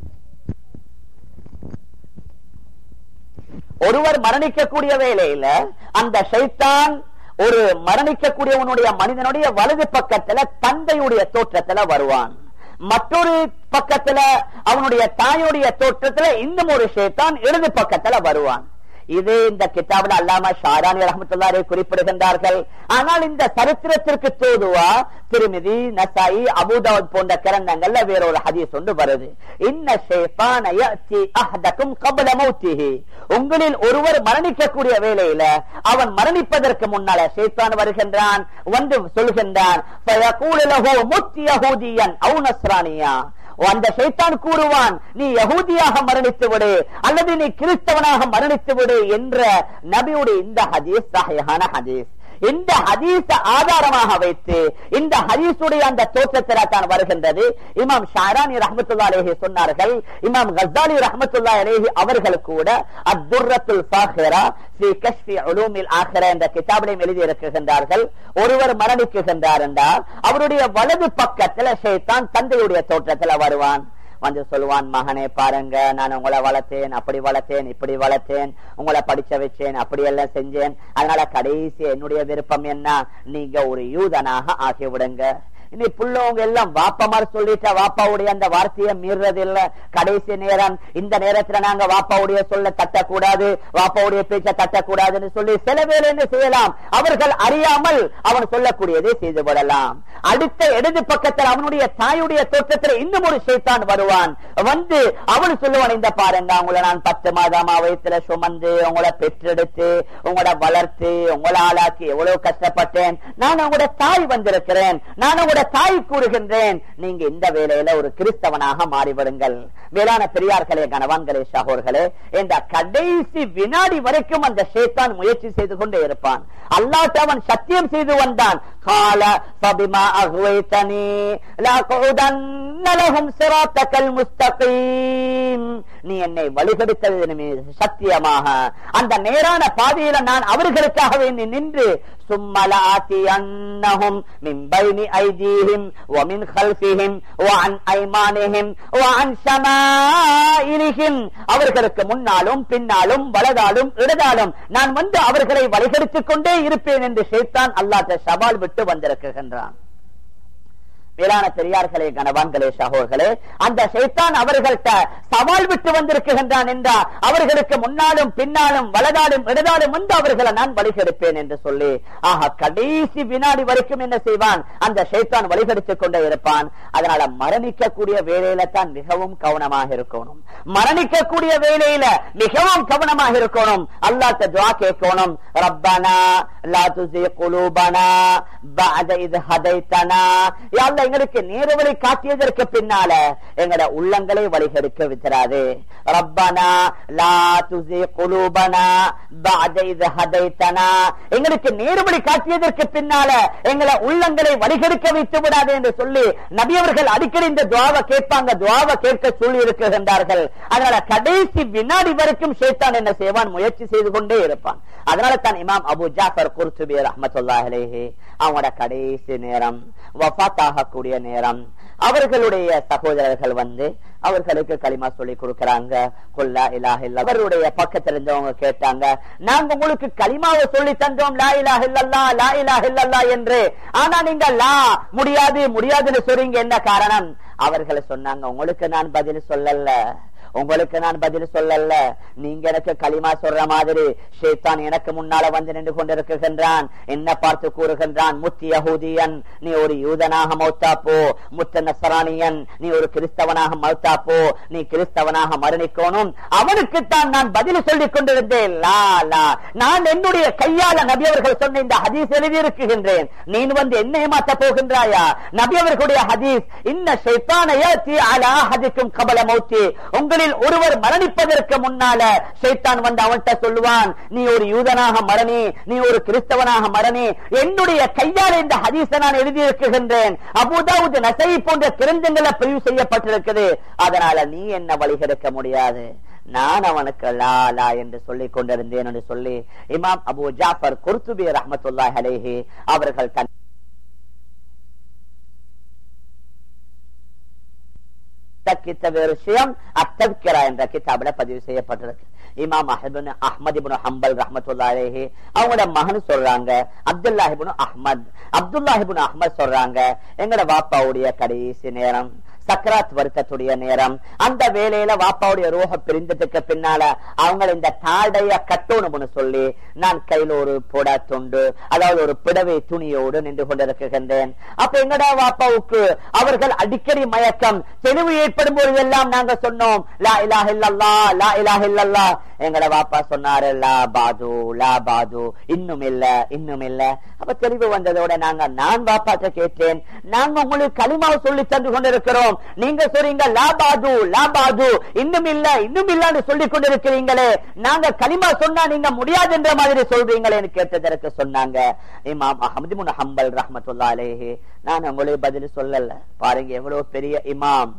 ஒருவர் மரணிக்கக்கூடிய வேலையில அந்த ஷைத்தான் ஒரு மரணிக்கக்கூடியவனுடைய மனிதனுடைய வலது பக்கத்துல தந்தையுடைய தோற்றத்துல வருவான் மற்றொரு பக்கத்துல அவனுடைய தாயுடைய தோற்றத்துல இன்னும் ஒரு ஷேத்தான் இடது பக்கத்துல வருவான் இது இந்த கிதாபில் அல்லாம ஷாரானி ரஹமத்துல்லாரை குறிப்பிடுகின்றார்கள் ஆனால் இந்த சரித்திரத்திற்கு தோதுவா திருமிதி நசாயி அபுதாவத் போன்ற கிரந்தங்கள்ல வேறொரு ஹதீஸ் ஒன்று வருது இன்ன ஷேத்தான் அஹதக்கும் கபல மௌத்திஹி உங்களில் ஒருவர் மரணிக்கக்கூடிய வேளையில அவன் மரணிப்பதற்கு முன்னால ஷேத்தான் வருகின்றான் வந்து சொல்கின்றான் முத்தி யகூதியன் அவு நஸ்ரானியா அந்த சைத்தான் கூறுவான் நீ யகூதியாக மரணித்து விடு அல்லது நீ கிறிஸ்தவனாக மரணித்து விடு என்ற நபியுடைய இந்த ஹதீஸ் சஹிஹான ஹதீஸ் இந்த ஹதீஸ ஆதாரமாக வைத்து இந்த ஹதீஸுடைய அந்த தோற்றத்தில் தான் வருகின்றது இமாம் ஷாரானி ரஹமத்துல்லா அலேஹி சொன்னார்கள் இமாம் கசாலி ரஹமத்துல்லா அலேஹி அவர்கள் கூட அத்துர்ரத்துல் சாஹிரா ஸ்ரீ கஷ்பி உலூமில் ஆஹிரா என்ற கிதாபிலையும் எழுதி இருக்கின்றார்கள் ஒருவர் மரணிக்குகின்றார் என்றால் அவருடைய வலது பக்கத்துல ஷேத்தான் தந்தையுடைய தோற்றத்துல வருவான் வந்து சொல்லுவான் மகனே பாருங்க நான் உங்களை வளர்த்தேன் அப்படி வளர்த்தேன் இப்படி வளர்த்தேன் உங்களை படிச்ச வச்சேன் அப்படி எல்லாம் செஞ்சேன் அதனால கடைசி என்னுடைய விருப்பம் என்ன நீங்க ஒரு யூதனாக ஆகிவிடுங்க இனி புள்ளவங்க எல்லாம் வாப்பமார் சொல்லிட்ட வாப்பாவுடைய அந்த வார்த்தையை மீறது இல்ல கடைசி நேரம் இந்த நேரத்துல நாங்க வாப்பாவுடைய சொல்ல தட்டக்கூடாது வாப்பாவுடைய பேச்ச தட்டக்கூடாதுன்னு சொல்லி சில வேலை என்ன செய்யலாம் அவர்கள் அறியாமல் அவன் சொல்லக்கூடியதை செய்து விடலாம் அடுத்த இடது பக்கத்தில் அவனுடைய தாயுடைய தோற்றத்தில் இன்னும் ஒரு சைத்தான் வருவான் வந்து அவன் சொல்லுவான் இந்த பாருங்க உங்களை நான் பத்து மாதமா வயசுல சுமந்து உங்களை பெற்றெடுத்து உங்களை வளர்த்து உங்களை ஆளாக்கி எவ்வளவு கஷ்டப்பட்டேன் நான் உங்களோட தாய் வந்திருக்கிறேன் நான் உங்களோட தாய் கூறுகின்றேன் நீங்க இந்த வேலையில ஒரு கிறிஸ்தவனாக மாறிவிடுங்கள் வேளாண் பெரியார்களே கணவான்களே சகோர்களே இந்த கடைசி வினாடி வரைக்கும் அந்த ஷேத்தான் முயற்சி செய்து கொண்டே இருப்பான் அல்லாட்ட அவன் சத்தியம் செய்து வந்தான் கால சபிமா அகுவைத்தனி லகும் சிராத்தக்கல் முஸ்தகீம் நீ என்னை வழிகெடுத்தது சத்தியமாக அந்த நேரான பாதையில நான் அவர்களுக்காகவே நின்று சும்மலாத்தி அன்னஹும் மின் பைனி ஐதீஹிம் ومن خلفهم وعن ايمانهم وعن شمائلهم அவர்களுக்கு முன்னாலும் பின்னாலும் வலதாலும் இடதாலும் நான் வந்து அவர்களை வழிகெடுத்துக் கொண்டே இருப்பேன் என்று ஷேத்தான் அல்லாஹ் சவால் விட்டு வந்திருக்கின்றான் மேலான பெரியார்களே கணவான்களே சகோர்களே அந்த சைத்தான் அவர்கள்ட்ட சவால் விட்டு வந்திருக்கின்றான் என்றா அவர்களுக்கு முன்னாலும் பின்னாலும் வலதாலும் இடதாலும் வந்து அவர்களை நான் வழிகெடுப்பேன் என்று சொல்லி ஆக கடைசி வினாடி வரைக்கும் என்ன செய்வான் அந்த சைத்தான் வழிகெடுத்துக் கொண்டே இருப்பான் அதனால மரணிக்கக்கூடிய வேலையில தான் மிகவும் கவனமாக இருக்கணும் மரணிக்கக்கூடிய வேலையில மிகவும் கவனமாக இருக்கணும் அல்லாத்த துவா கேட்கணும் ரப்பனா லா துசி குலூபனா பஅத இத் ஹதைத்தனா யா அல்லாஹ் எங்களுக்கு நேர்வழி காட்டியதற்கு பின்னால எங்கட உள்ளங்களை வழிகெடுக்க விட்டுறாது ரப்பனா லா துசி குலூபனா பஅத இத் ஹதைத்தனா எங்களுக்கு நேர்வழி காட்டியதற்கு பின்னால எங்களை உள்ளங்களை வழிகெடுக்க வைத்து விடாது என்று சொல்லி நபி அவர்கள் அடிக்கடி இந்த துவாவை கேட்பாங்க துவாவை கேட்க சொல்லி இருக்கின்றார்கள் அதனால கடைசி வினாடி வரைக்கும் ஷேத்தான் என்ன செய்வான் முயற்சி செய்து கொண்டே இருப்பான் அதனால தான் இமாம் அபு ஜாஃபர் குர்துபி ரஹமத்துல்லாஹி அலைஹி அவங்களோட கடைசி நேரம் வஃபாத் ஆகக்கூடிய நேரம் அவர்களுடைய சகோதரர்கள் வந்து அவர்களுக்கு களிமா சொல்லி கொடுக்கறாங்க கொல்லா இலாஹ இல்ல அவருடைய பக்கத்துல இருந்தவங்க கேட்டாங்க நாங்க உங்களுக்கு களிமாவை சொல்லி தந்தோம் லா இலாஹ இல்லல்லா லா இலாஹ இல்லல்லா என்று ஆனா நீங்க லா முடியாது முடியாதுன்னு சொல்றீங்க என்ன காரணம் அவர்கள் சொன்னாங்க உங்களுக்கு நான் பதில் சொல்லல உங்களுக்கு நான் பதில் சொல்லல நீங்க எனக்கு களிமா சொல்ற மாதிரி ஷேத்தான் எனக்கு முன்னால வந்து நின்று கொண்டிருக்கின்றான் என்ன பார்த்து கூறுகின்றான் முத்தி யஹூதியன் நீ ஒரு யூதனாக மௌத்தா போ முத்த நசராணியன் நீ ஒரு கிறிஸ்தவனாக மௌத்தா போ நீ கிறிஸ்தவனாக மரணிக்கணும் அவனுக்குத்தான் நான் பதில் சொல்லிக் கொண்டிருந்தேன் லா லா நான் என்னுடைய கையால நபி அவர்கள் சொன்ன இந்த ஹதீஸ் எழுதி இருக்குகின்றேன் நீ வந்து என்ன ஏமாத்த போகின்றாயா நபி அவர்களுடைய ஹதீஸ் இன்ன ஷைத்தான யாத்தி அலா ஹதிக்கும் கபல மௌத்தி உங்களில் ஒருவர் மரணிப்பதற்கு முன்னால ஷைத்தான் வந்து அவன்கிட்ட சொல்லுவான் நீ ஒரு யூதனாக மரணி நீ ஒரு கிறிஸ்தவனாக மரணி என்னுடைய கையால் இந்த ஹதீஸை நான் எழுதியிருக்கின்றேன் அபுதாவுது நசை போன்ற கிரந்தங்களை பதிவு செய்யப்பட்டிருக்குது அதனால நீ என்ன வழிகெடுக்க முடியாது நான் அவனுக்கு லா லா என்று சொல்லிக் கொண்டிருந்தேன் என்று சொல்லி இமாம் அபு ஜாஃபர் குர்துபி ரஹமத்துல்லாஹி அலைஹி அவர்கள் தன் கித்தவ விஷயம் அத்தத்கிரா என்ற கிதாபில பதிவு செய்யப்பட்டிருக்கு இமாம் அஹபின் அஹ்மத் இப்னு ஹம்பல் ரஹமத்துல்லா அலைஹி அவங்களோட மகன் சொல்றாங்க அப்துல்லா இப்னு அஹ்மத் அப்துல்லா இப்னு அஹ்மத் சொல்றாங்க எங்கட வாப்பாவுடைய கடைசி நேரம் சக்கராத் வருத்தத்துடைய நேரம் அந்த வேலையில வாப்பாவுடைய ரோக பிரிந்ததுக்கு பின்னால அவங்க இந்த தாடைய கட்டணும்னு சொல்லி நான் கையில ஒரு புட துண்டு அதாவது ஒரு பிடவை துணியோடு நின்று கொண்டிருக்கின்றேன் அப்ப எங்கடா வாப்பாவுக்கு அவர்கள் அடிக்கடி மயக்கம் தெளிவு ஏற்படும் போதெல்லாம் நாங்க சொன்னோம் லா இலாஹ இல்லல்லா லா இலாஹ இல்லல்லா எங்கட வாப்பா சொன்னாரு லா பாது லா பாது இன்னும் இல்ல இன்னும் இல்ல அப்ப தெளிவு வந்ததோட நாங்க நான் வாப்பாட்ட கேட்டேன் நாங்க உங்களுக்கு களிமாவை சொல்லி தந்து கொண்டிருக்கிறோம் நீங்க சொல்றீங்க லா பாது லா பாது இன்னும் இல்ல இன்னும் இல்லன்னு சொல்லி கொண்டிருக்கிறீங்களே நாங்க களிமா சொன்னா நீங்க முடியாதுன்ற மாதிரி சொல்றீங்களேன்னு கேட்டதற்கு சொன்னாங்க இமாம் அஹமது முன் ஹம்பல் ரஹமத்துல்லா அலேஹி நான் உங்களுக்கு பதில் சொல்லல பாருங்க எவ்வளவு பெரிய இமாம்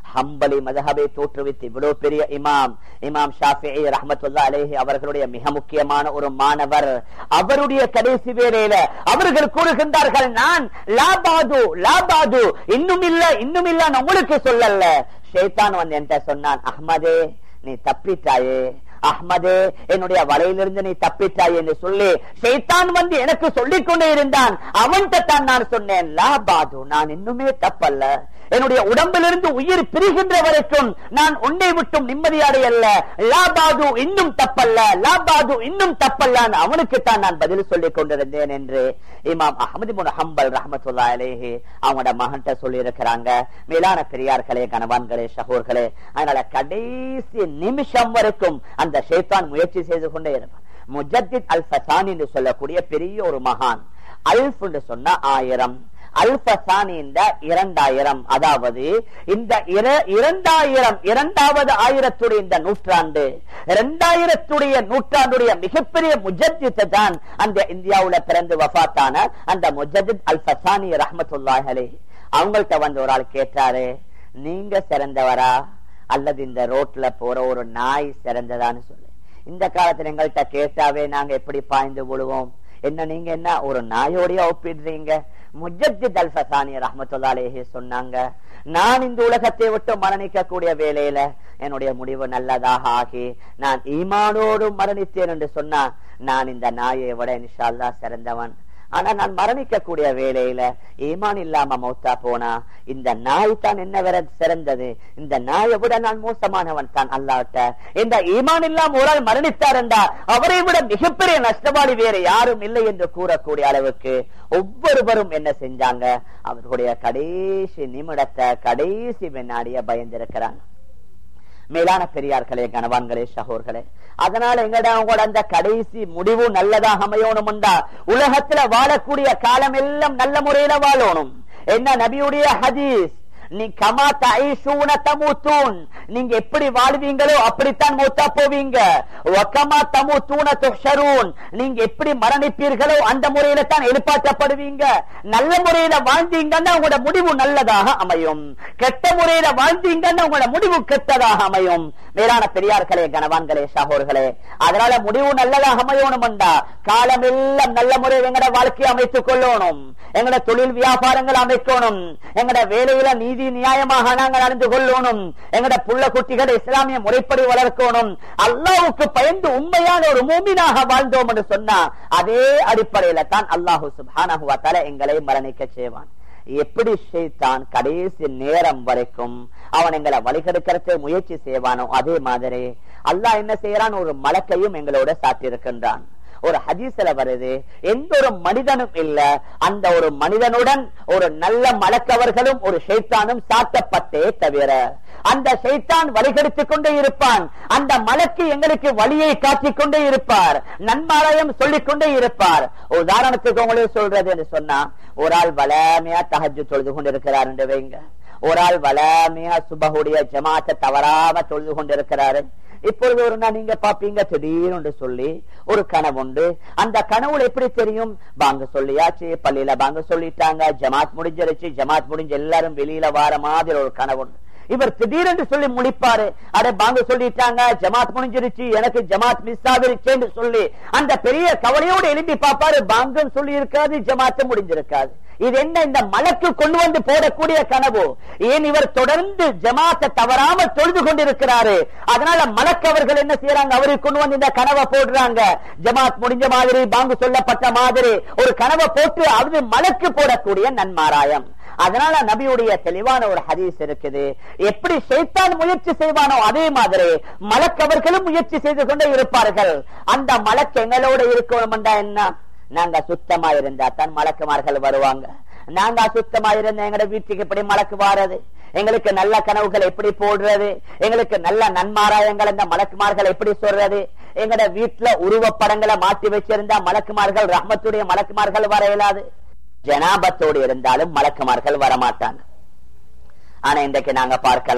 ஹம்பலி மதஹபை தோற்றுவித்து இவ்வளவு பெரிய இமாம் இமாம் ஷாஃபி ரஹமத்துல்லா அலேஹி அவர்களுடைய மிக முக்கியமான ஒரு மாணவர் அவருடைய கடைசி வேலையில அவர்கள் கூறுகின்றார்கள் நான் லாபாது லாபாது இன்னும் இல்ல இன்னும் இல்ல நான் உங்களுக்கு சொல்லல ஷேத்தான் வந்து என்கிட்ட சொன்னான் அஹ்மதே நீ தப்பிட்டாயே அஹ்மதே என்னுடைய வலையிலிருந்து நீ தப்பிட்டாய் என்று சொல்லி ஷைத்தான் வந்து எனக்கு சொல்லிக் கொண்டே இருந்தான் அவன்கிட்ட தான் நான் சொன்னேன் லா பாது நான் இன்னுமே தப்பல்ல என்னுடைய உடம்பிலிருந்து உயிர் பிரிகின்ற வரைக்கும் நான் உன்னை விட்டும் நிம்மதியாடை அல்ல லா பாது இன்னும் தப்பல்ல லா பாது இன்னும் தப்பல்ல அவனுக்கு தான் நான் பதில் சொல்லிக் கொண்டிருந்தேன் என்று இமாம் அஹமது முன் ஹம்பல் ரஹமத்துல்லா அலேஹி அவங்களோட மகன்கிட்ட சொல்லி இருக்கிறாங்க மேலான பெரியார்களே கணவான்களே சகோர்களே அதனால கடைசி நிமிஷம் வரைக்கும் அந்த ஷேத்தான் முயற்சி செய்து கொண்டே இருப்பான் முஜத்தித் அல் ஃபசான் என்று சொல்லக்கூடிய பெரிய ஒரு மகான் அல்ஃப் என்று சொன்ன ஆயிரம் அல்பசானி இந்த இரண்டாயிரம் அதாவது இந்த இரண்டாயிரம் இரண்டாவது ஆயிரத்துடைய இந்த நூற்றாண்டு இரண்டாயிரத்துடைய நூற்றாண்டுடைய மிகப்பெரிய முஜத்தித்தை தான் அந்த இந்தியாவுல பிறந்து வஃத்தான அந்த முஜத்தித் அல்பசானி ரஹமத்துல்லாஹலே அவங்கள்ட்ட வந்து ஒரு ஆள் கேட்டாரு நீங்க சிறந்தவரா அல்லது இந்த ரோட்ல போற ஒரு நாய் சிறந்ததான்னு சொல்லு இந்த காலத்துல எங்கள்கிட்ட கேட்டாவே நாங்க எப்படி பாய்ந்து விழுவோம் என்ன நீங்க என்ன ஒரு நாயோடைய ஒப்பிடுறீங்க முஜத்தித் அல் ஃபசானி ரஹமத்துல்லாலேஹி சொன்னாங்க நான் இந்த உலகத்தை விட்டு மரணிக்க கூடிய வேலையில என்னுடைய முடிவு நல்லதாக ஆகி நான் ஈமானோடு மரணித்தேன் என்று சொன்னா நான் இந்த நாயை விட இன்ஷால்லா சிறந்தவன் ஆனா நான் மரணிக்க கூடிய வேலையில ஈமான் இல்லாம மௌத்தா போனா இந்த நாய் தான் என்ன வேற சிறந்தது இந்த நாயை விட நான் மோசமானவன் தான் அல்லாட்ட இந்த ஈமான் இல்லாம ஒரு ஆள் மரணித்தார் என்றா அவரை விட மிகப்பெரிய நஷ்டவாளி வேற யாரும் இல்லை என்று கூறக்கூடிய அளவுக்கு ஒவ்வொருவரும் என்ன செஞ்சாங்க அவர்களுடைய கடைசி நிமிடத்தை கடைசி வினாடிய பயந்திருக்கிறாங்க மேலான பெரியார்களே கணவான்களே சகோர்களே அதனால எங்கட அவங்களோட அந்த கடைசி முடிவு நல்லதாக அமையணும்டா உலகத்துல வாழக்கூடிய காலம் எல்லாம் நல்ல முறையில வாழணும் என்ன நபியுடைய ஹதீஸ் நீ கமா தைஷூன தமுத்தூன் நீங்க எப்படி வாழ்வீங்களோ அப்படித்தான் மூத்தா போவீங்க ஒக்கமா தமு தூண துஷரூன் நீங்க எப்படி மரணிப்பீர்களோ அந்த முறையில தான் எழுப்பாற்றப்படுவீங்க நல்ல முறையில வாழ்ந்தீங்கன்னா உங்களோட முடிவு நல்லதாக அமையும் கெட்ட முறையில வாழ்ந்தீங்கன்னா உங்களோட முடிவு கெட்டதாக அமையும் மேலான பெரியார்களே கனவான்களே சகோர்களே அதனால முடிவு நல்லதாக அமையணும்டா காலம் எல்லாம் நல்ல முறையில் எங்கட வாழ்க்கையை அமைத்துக் கொள்ளணும் எங்கட தொழில் வியாபாரங்கள் அமைக்கணும் எங்கட வேலையில நீதி நியாயமாக நாங்கள் நடந்து கொள்ளணும் எங்கட புள்ள குட்டிகளை இஸ்லாமிய முறைப்படி வளர்க்கணும் அல்லாவுக்கு பயந்து உண்மையான ஒரு மூமினாக வாழ்ந்தோம் என்று சொன்னா அதே அடிப்படையில தான் அல்லாஹு சுபானகுவாத்தால எங்களை மரணிக்க செய்வான் எப்படி ஷைத்தான் கடைசி நேரம் வரைக்கும் அவன் எங்களை வழிகெடுக்கிறதுக்கு முயற்சி செய்வானோ அதே மாதிரி அல்லாஹ் என்ன செய்யறான் ஒரு மலக்கையும் எங்களோட சாட்டியிருக்கின்றான் ஒரு ஹதீஸ்ல வருது எந்த ஒரு மனிதனும் இல்ல அந்த ஒரு மனிதனுடன் ஒரு நல்ல மலக்கவர்களும் ஒரு ஷைத்தானும் சாட்டப்பட்டே தவிர அந்த ஷைத்தான் வழிகெடுத்துக் கொண்டே இருப்பான் அந்த மலக்கு எங்களுக்கு வழியை காட்டிக் கொண்டே இருப்பார் நன்மாலயம் சொல்லிக் கொண்டே இருப்பார் உதாரணத்துக்கு உங்களுக்கு சொல்றது என்று சொன்னா ஒரு ஆள் வளமையா தகஜு தொழுது கொண்டிருக்கிறார் என்று வைங்க ஒரு ஆள் வளமையா சுபகுடைய ஜமாத்தை தவறாம தொழுது கொண்டிருக்கிறாரு இப்பொழுது ஒரு நாள் நீங்க பாப்பீங்க திடீர்னு சொல்லி ஒரு கனவுண்டு அந்த கனவுல எப்படி தெரியும் பாங்க சொல்லியாச்சு பள்ளியில பாங்க சொல்லிட்டாங்க ஜமாத் முடிஞ்சிருச்சு ஜமாத் முடிஞ்சு எல்லாரும் வெளியில வார மாதிரி ஒரு கனவுண்டு இவர் திடீரென்று சொல்லி முடிப்பாரு அட பாங்க சொல்லிட்டாங்க ஜமாத் முடிஞ்சிருச்சு எனக்கு ஜமாத் மிஸ் ஆகிருச்சேன்னு சொல்லி அந்த பெரிய கவலையோடு எழுப்பி பார்ப்பாரு பாங்கன்னு சொல்லி இருக்காது ஜமாத்து முடிஞ்சிருக்காது இது என்ன இந்த மலக்கு கொண்டு வந்து போடக்கூடிய கனவு ஏன் இவர் தொடர்ந்து ஜமாத்தை தவறாம தொழுது கொண்டிருக்கிறாரு அதனால மலக்கு அவர்கள் என்ன செய்யறாங்க அவருக்கு கொண்டு வந்து இந்த கனவை போடுறாங்க ஜமாத் முடிஞ்ச மாதிரி பாங்கு சொல்லப்பட்ட மாதிரி ஒரு கனவை போட்டு அது மலக்கு போடக்கூடிய நன்மாராயம் அதனால நபியுடைய தெளிவான ஒரு ஹதீஸ் இருக்குது எப்படி ஷைத்தான் முயற்சி செய்வானோ அதே மாதிரி மலக்கவர்களும் முயற்சி செய்து கொண்டே இருப்பார்கள் அந்த மலக்கு எங்களோட இருக்கணும்டா என்ன நாங்க சுத்தமா இருந்தா தான் மலக்குமார்கள் வருவாங்க நாங்க அசுத்தமா இருந்த எங்கட வீட்டுக்கு எப்படி மலக்கு வாரது எங்களுக்கு நல்ல கனவுகள் எப்படி போடுறது எங்களுக்கு நல்ல நன்மாராயங்கள் இந்த மலக்குமார்கள் எப்படி சொல்றது எங்கட வீட்டுல உருவப்படங்களை மாற்றி வச்சிருந்தா மலக்குமார்கள் ரஹ்மத்துடைய மலக்குமார்கள் வர இயலாது ஜனாபத்தோடு இருந்தாலும் மலக்குமார்கள் வரமாட்டாங்க ஆனா இன்றைக்கு நாங்க பார்க்கலாம்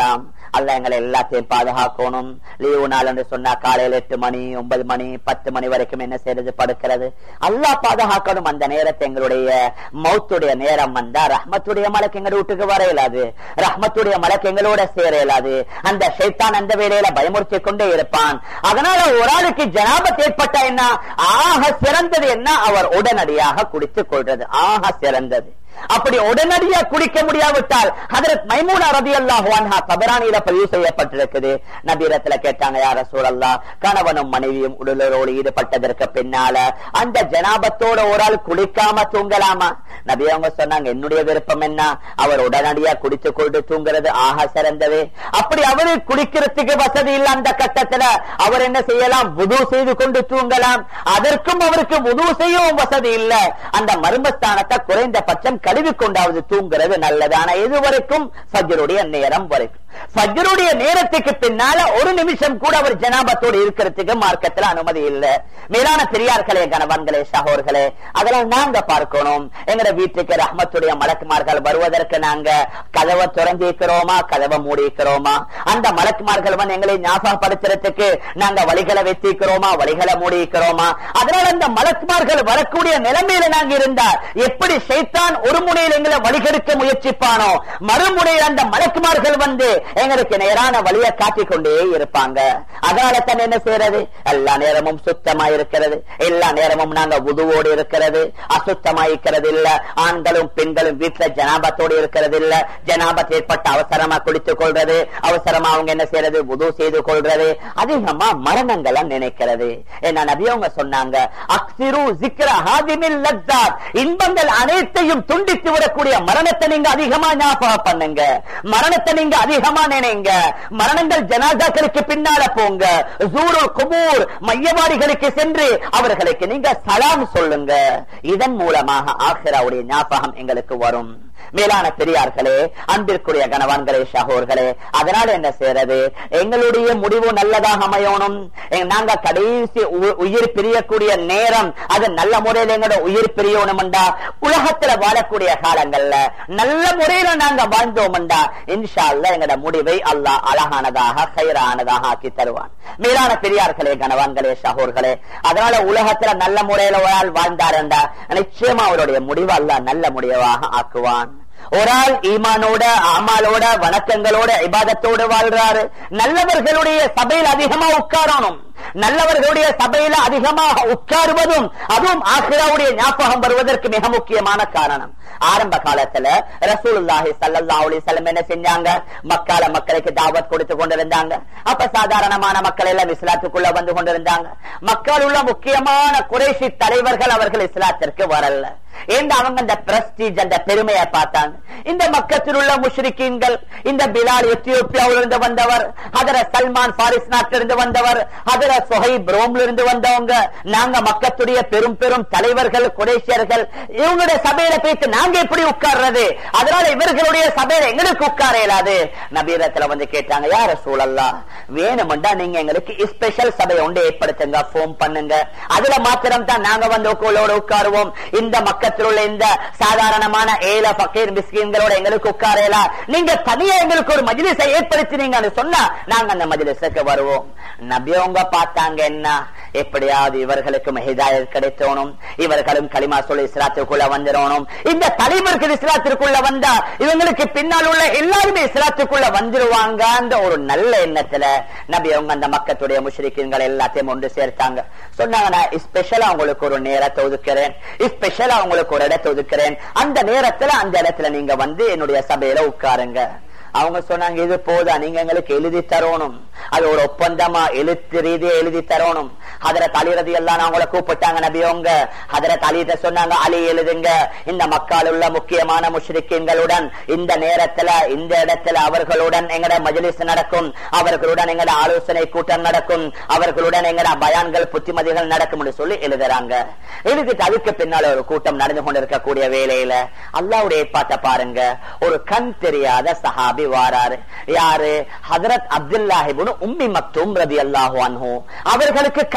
அல்ல எங்களை எல்லாத்தையும் பாதுகாக்கணும் லீவு நாள் என்று சொன்னா காலையில எட்டு மணி ஒன்பது மணி பத்து மணி வரைக்கும் என்ன செய்யறது படுக்கிறது அல்லாஹ் பாதுகாக்கணும் அந்த நேரத்தை எங்களுடைய மௌத்துடைய நேரம் வந்தா ரஹ்மத்துடைய மலைக்கு எங்க வீட்டுக்கு வர இயலாது ரஹ்மத்துடைய மலைக்கு எங்களோட சேர இயலாது அந்த ஷைத்தான் அந்த வேலையில பயமுறுத்தி கொண்டே இருப்பான் அதனால ஒரு ஆளுக்கு ஜனாபத் ஏற்பட்டா என்ன ஆக சிறந்தது என்ன அவர் உடனடியாக குடித்துக் கொள்றது ஆக சிறந்தது அப்படி உடனடியா குடிக்க முடியாவிட்டால் ஹதரத் மைமூனா ரதி அல்லாஹ் தபரானியில பதிவு செய்யப்பட்டிருக்குது நபீரத்துல கேட்டாங்க யார சூழல்லா கணவனும் மனைவியும் உடலோடு ஈடுபட்டதற்கு பின்னால அந்த ஜனாபத்தோட ஒரு ஆள் குளிக்காம தூங்கலாமா நபி அவங்க சொன்னாங்க என்னுடைய விருப்பம் என்ன அவர் உடனடியா குடித்து கொண்டு தூங்குறது ஆக சிறந்தது அப்படி அவரு குளிக்கிறதுக்கு வசதி இல்ல அந்த கட்டத்துல அவர் என்ன செய்யலாம் புது செய்து கொண்டு தூங்கலாம் அதற்கும் அவருக்கு புது செய்யவும் வசதி இல்ல அந்த மர்மஸ்தானத்தை குறைந்த பட்சம் கழுவி கொண்டாவது தூங்குறது நல்லது ஆனா இது வரைக்கும் ஃபஜ்ருடைய நேரம் வரைக்கும் ஃபஜ்ருடைய நேரத்துக்கு பின்னால ஒரு நிமிஷம் கூட அவர் ஜனாபத்தோடு இருக்கிறதுக்கு மார்க்கத்துல அனுமதி இல்ல மேலான பெரியார்களே கணவன்களே சகோர்களே அதெல்லாம் நாங்க பார்க்கணும் எங்கட வீட்டுக்கு ரஹ்மத்துடைய மலக்குமார்கள் வருவதற்கு நாங்க கதவை திறந்து இருக்கிறோமா கதவை மூடி இருக்கிறோமா அந்த மலக்குமார்கள் வந்து எங்களை ஞாபகப்படுத்துறதுக்கு நாங்க வழிகளை வைத்திருக்கிறோமா வழிகளை மூடி இருக்கிறோமா அதனால அந்த மலக்குமார்கள் வரக்கூடிய நிலைமையில நாங்க இருந்தா எப்படி ஷைத்தான் ஒரு முனையில் எங்களை வழிகெடுக்க முயற்சிப்பானோ மறுமுனையில் அந்த மலக்குமார்கள் வந்து எங்களுக்கு நேரான வழியை காட்டிக் கொண்டே இருப்பாங்க அதனால தான் என்ன செய்யறது எல்லா நேரமும் சுத்தமா இருக்கிறது எல்லா நேரமும் நாங்க உதுவோடு இருக்கிறது அசுத்தமா இருக்கிறது இல்ல ஆண்களும் பெண்களும் வீட்டுல ஜனாபத்தோடு இருக்கிறது இல்ல ஜனாபத் ஏற்பட்ட அவசரமா குளித்துக் கொள்றது அவசரமா அவங்க என்ன செய்யறது உது செய்து கொள்றது அதிகமா மரணங்களை நினைக்கிறது என்ன நபி அவங்க சொன்னாங்க அக்சிரு ஜிக்ர ஹாதிமில் லத்தாத் இன்பங்கள் அனைத்தையும் துண்டித்து விடக்கூடிய மரணத்தை நீங்க அதிகமா ஞாபகம் பண்ணுங்க மரணத்தை நீங்க அதிகமா நினைங்க மரணங்கள் ஜனாதாக்களுக்கு பின்னால போங்க ஜூருல் குபூர் மையவாடிகளுக்கு சென்று அவர்களுக்கு நீங்க சலாம் சொல்லுங்க இதன் மூலமாக ஆசிராவுடைய ஞாபகம் எங்களுக்கு வரும் மேலான பெரியார்களே அன்பிற்குரிய கணவான்களே சகோர்களே அதனால என்ன செய்யறது எங்களுடைய முடிவு நல்லதாக அமையணும் எங்க- நாங்க கடைசி உ- உயிர் பிரியக்கூடிய நேரம் அது நல்ல முறையில் எங்களோட உயிர் பிரியணும்டா உலகத்துல வாழக்கூடிய காலங்கள்ல நல்ல முறையில நாங்க வாழ்ந்தோம்டா இன்ஷா அல்லாஹ் எங்களோட முடிவை அல்லாஹ் அழகானதாக கயிறானதாக ஆக்கி தருவான் மேலான பெரியார்களே கணவான்களே சகோர்களே அதனால உலகத்துல நல்ல முறையில ஒரு ஆள் வாழ்ந்தாருண்டா நிச்சயமா அவருடைய முடிவு அல்லாஹ் நல்ல முடிவாக ஆக்குவான் ஒரு ஆள் ஈமானோட ஆமாலோட வணக்கங்களோட இபாதத்தோடு வாழ்றாரு நல்லவர்களுடைய சபையில் அதிகமா உட்காரணும் நல்லவர்களுடைய சபையில அதிகமாக உட்காருவதும் அதுவும் ஆசிராவுடைய ஞாபகம் வருவதற்கு மிக முக்கியமான காரணம் ஆரம்ப காலத்துல ரசூலுல்லாஹி ஸல்லல்லாஹு அலைஹி வஸல்லம் என்ன செஞ்சாங்க மக்கால மக்களுக்கு தாவத் கொடுத்து கொண்டிருந்தாங்க அப்ப சாதாரணமான மக்கள் எல்லாம் இஸ்லாத்துக்குள்ள வந்து கொண்டிருந்தாங்க மக்கள் உள்ள முக்கியமான குறைஷி தலைவர்கள் அவர்கள் இஸ்லாத்திற்கு வரல ஏன் அவங்க அந்த பிரஸ்டீஜ் அந்த பெருமையை பார்த்தாங்க இந்த மக்கத்தில் உள்ள முஷ்ரிக்கீன்கள் இந்த பிலால் எத்தியோப்பியாவில் இருந்து வந்தவர் அதர சல்மான் பாரிஸ் நாட்டிலிருந்து வந்தவர் அதர சொஹைப் ரோம்ல இருந்து வந்தவங்க நாங்க மக்கத்துடைய பெரும் பெரும் தலைவர்கள் குறைசியர்கள் இவங்களுடைய சபையில போயிட்டு நாங்க எப்படி உட்கார்றது அதனால இவர்களுடைய சபையில எங்களுக்கு உட்கார இயலாது நபீரத்துல வந்து கேட்டாங்க யார சூழல்லா வேணுமெண்டா நீங்க எங்களுக்கு ஸ்பெஷல் சபை ஒன்று ஏற்படுத்துங்க போன் பண்ணுங்க அதுல மாத்திரம் தான் நாங்க வந்து உங்களோட உட்காருவோம் இந்த மக்கத்தில் உள்ள இந்த சாதாரணமான ஏல பக்கீர் மிஸ்கின்களோட எங்களுக்கு உட்காரலாம் நீங்க தனியா எங்களுக்கு ஒரு மஜ்லிஸை ஏற்படுத்தினீங்கன்னு சொன்னா நாங்க அந்த மஜ்லிஸுக்கு வருவோம் நபியவங்க பார்த்தாங்க என்ன எப்படியாவது இவர்களுக்கும் ஹிதாயத் கிடைத்தோனும் இவர்களும் களிமா சொல்லி இஸ்லாத்துக்குள்ள வந்துடணும் இந்த தலைவர்கள் இஸ்லாத்திற்குள்ள வந்தா இவங்களுக்கு பின்னால் உள்ள எல்லாருமே இஸ்லாத்துக்குள்ள வந்துருவாங்க அந்த ஒரு நல்ல எண்ணத்துல நபி அவங்க அந்த மக்கத்துடைய முஷ்ரிக்கீன்கள் எல்லாத்தையும் ஒன்று சேர்த்தாங்க சொன்னாங்க நான் ஸ்பெஷலா உங்களுக்கு ஒரு நேரத்தை ஒதுக்கிறேன் ஸ்பெஷலா உங்களுக்கு ஒரு இடத்தை ஒதுக்கிறேன் அந்த நேரத்துல அந்த இடத்துல நீங்க வந்து என்னுடைய சபையில உட்காருங்க அவங்க சொன்னாங்க இது போதா நீங்க எங்களுக்கு எழுதி தரணும் அது ஒரு ஒப்பந்தமா எழுத்து ரீதியா எழுதி தரணும் அதுல தலைரதி எல்லாம் அவங்கள கூப்பிட்டாங்க நபியவங்க அதுல தலையிட்ட சொன்னாங்க அலி எழுதுங்க இந்த மக்கள் உள்ள முக்கியமான முஷ்ரிக்கீன்களுடன் இந்த நேரத்துல இந்த இடத்துல அவர்களுடன் எங்கட மஜ்லிஸ் நடக்கும் அவர்களுடன் எங்கட ஆலோசனை கூட்டம் நடக்கும் அவர்களுடன் எங்கட பயான்கள் புத்திமதிகள் நடக்கும் என்று சொல்லி எழுதுறாங்க எழுதிட்டு அதுக்கு பின்னால ஒரு கூட்டம் நடந்து கொண்டிருக்கக்கூடிய வேலையில அல்லாவுடைய ஏற்பாட்டை பாருங்க ஒரு கண் தெரியாத சஹாபி வாராரு யாரு ஹதரத் அப்துல்லாஹிபுன் உம்மி மக்தூம் ரதி அல்லாஹு அன்ஹு அவர்களுக்கு கண்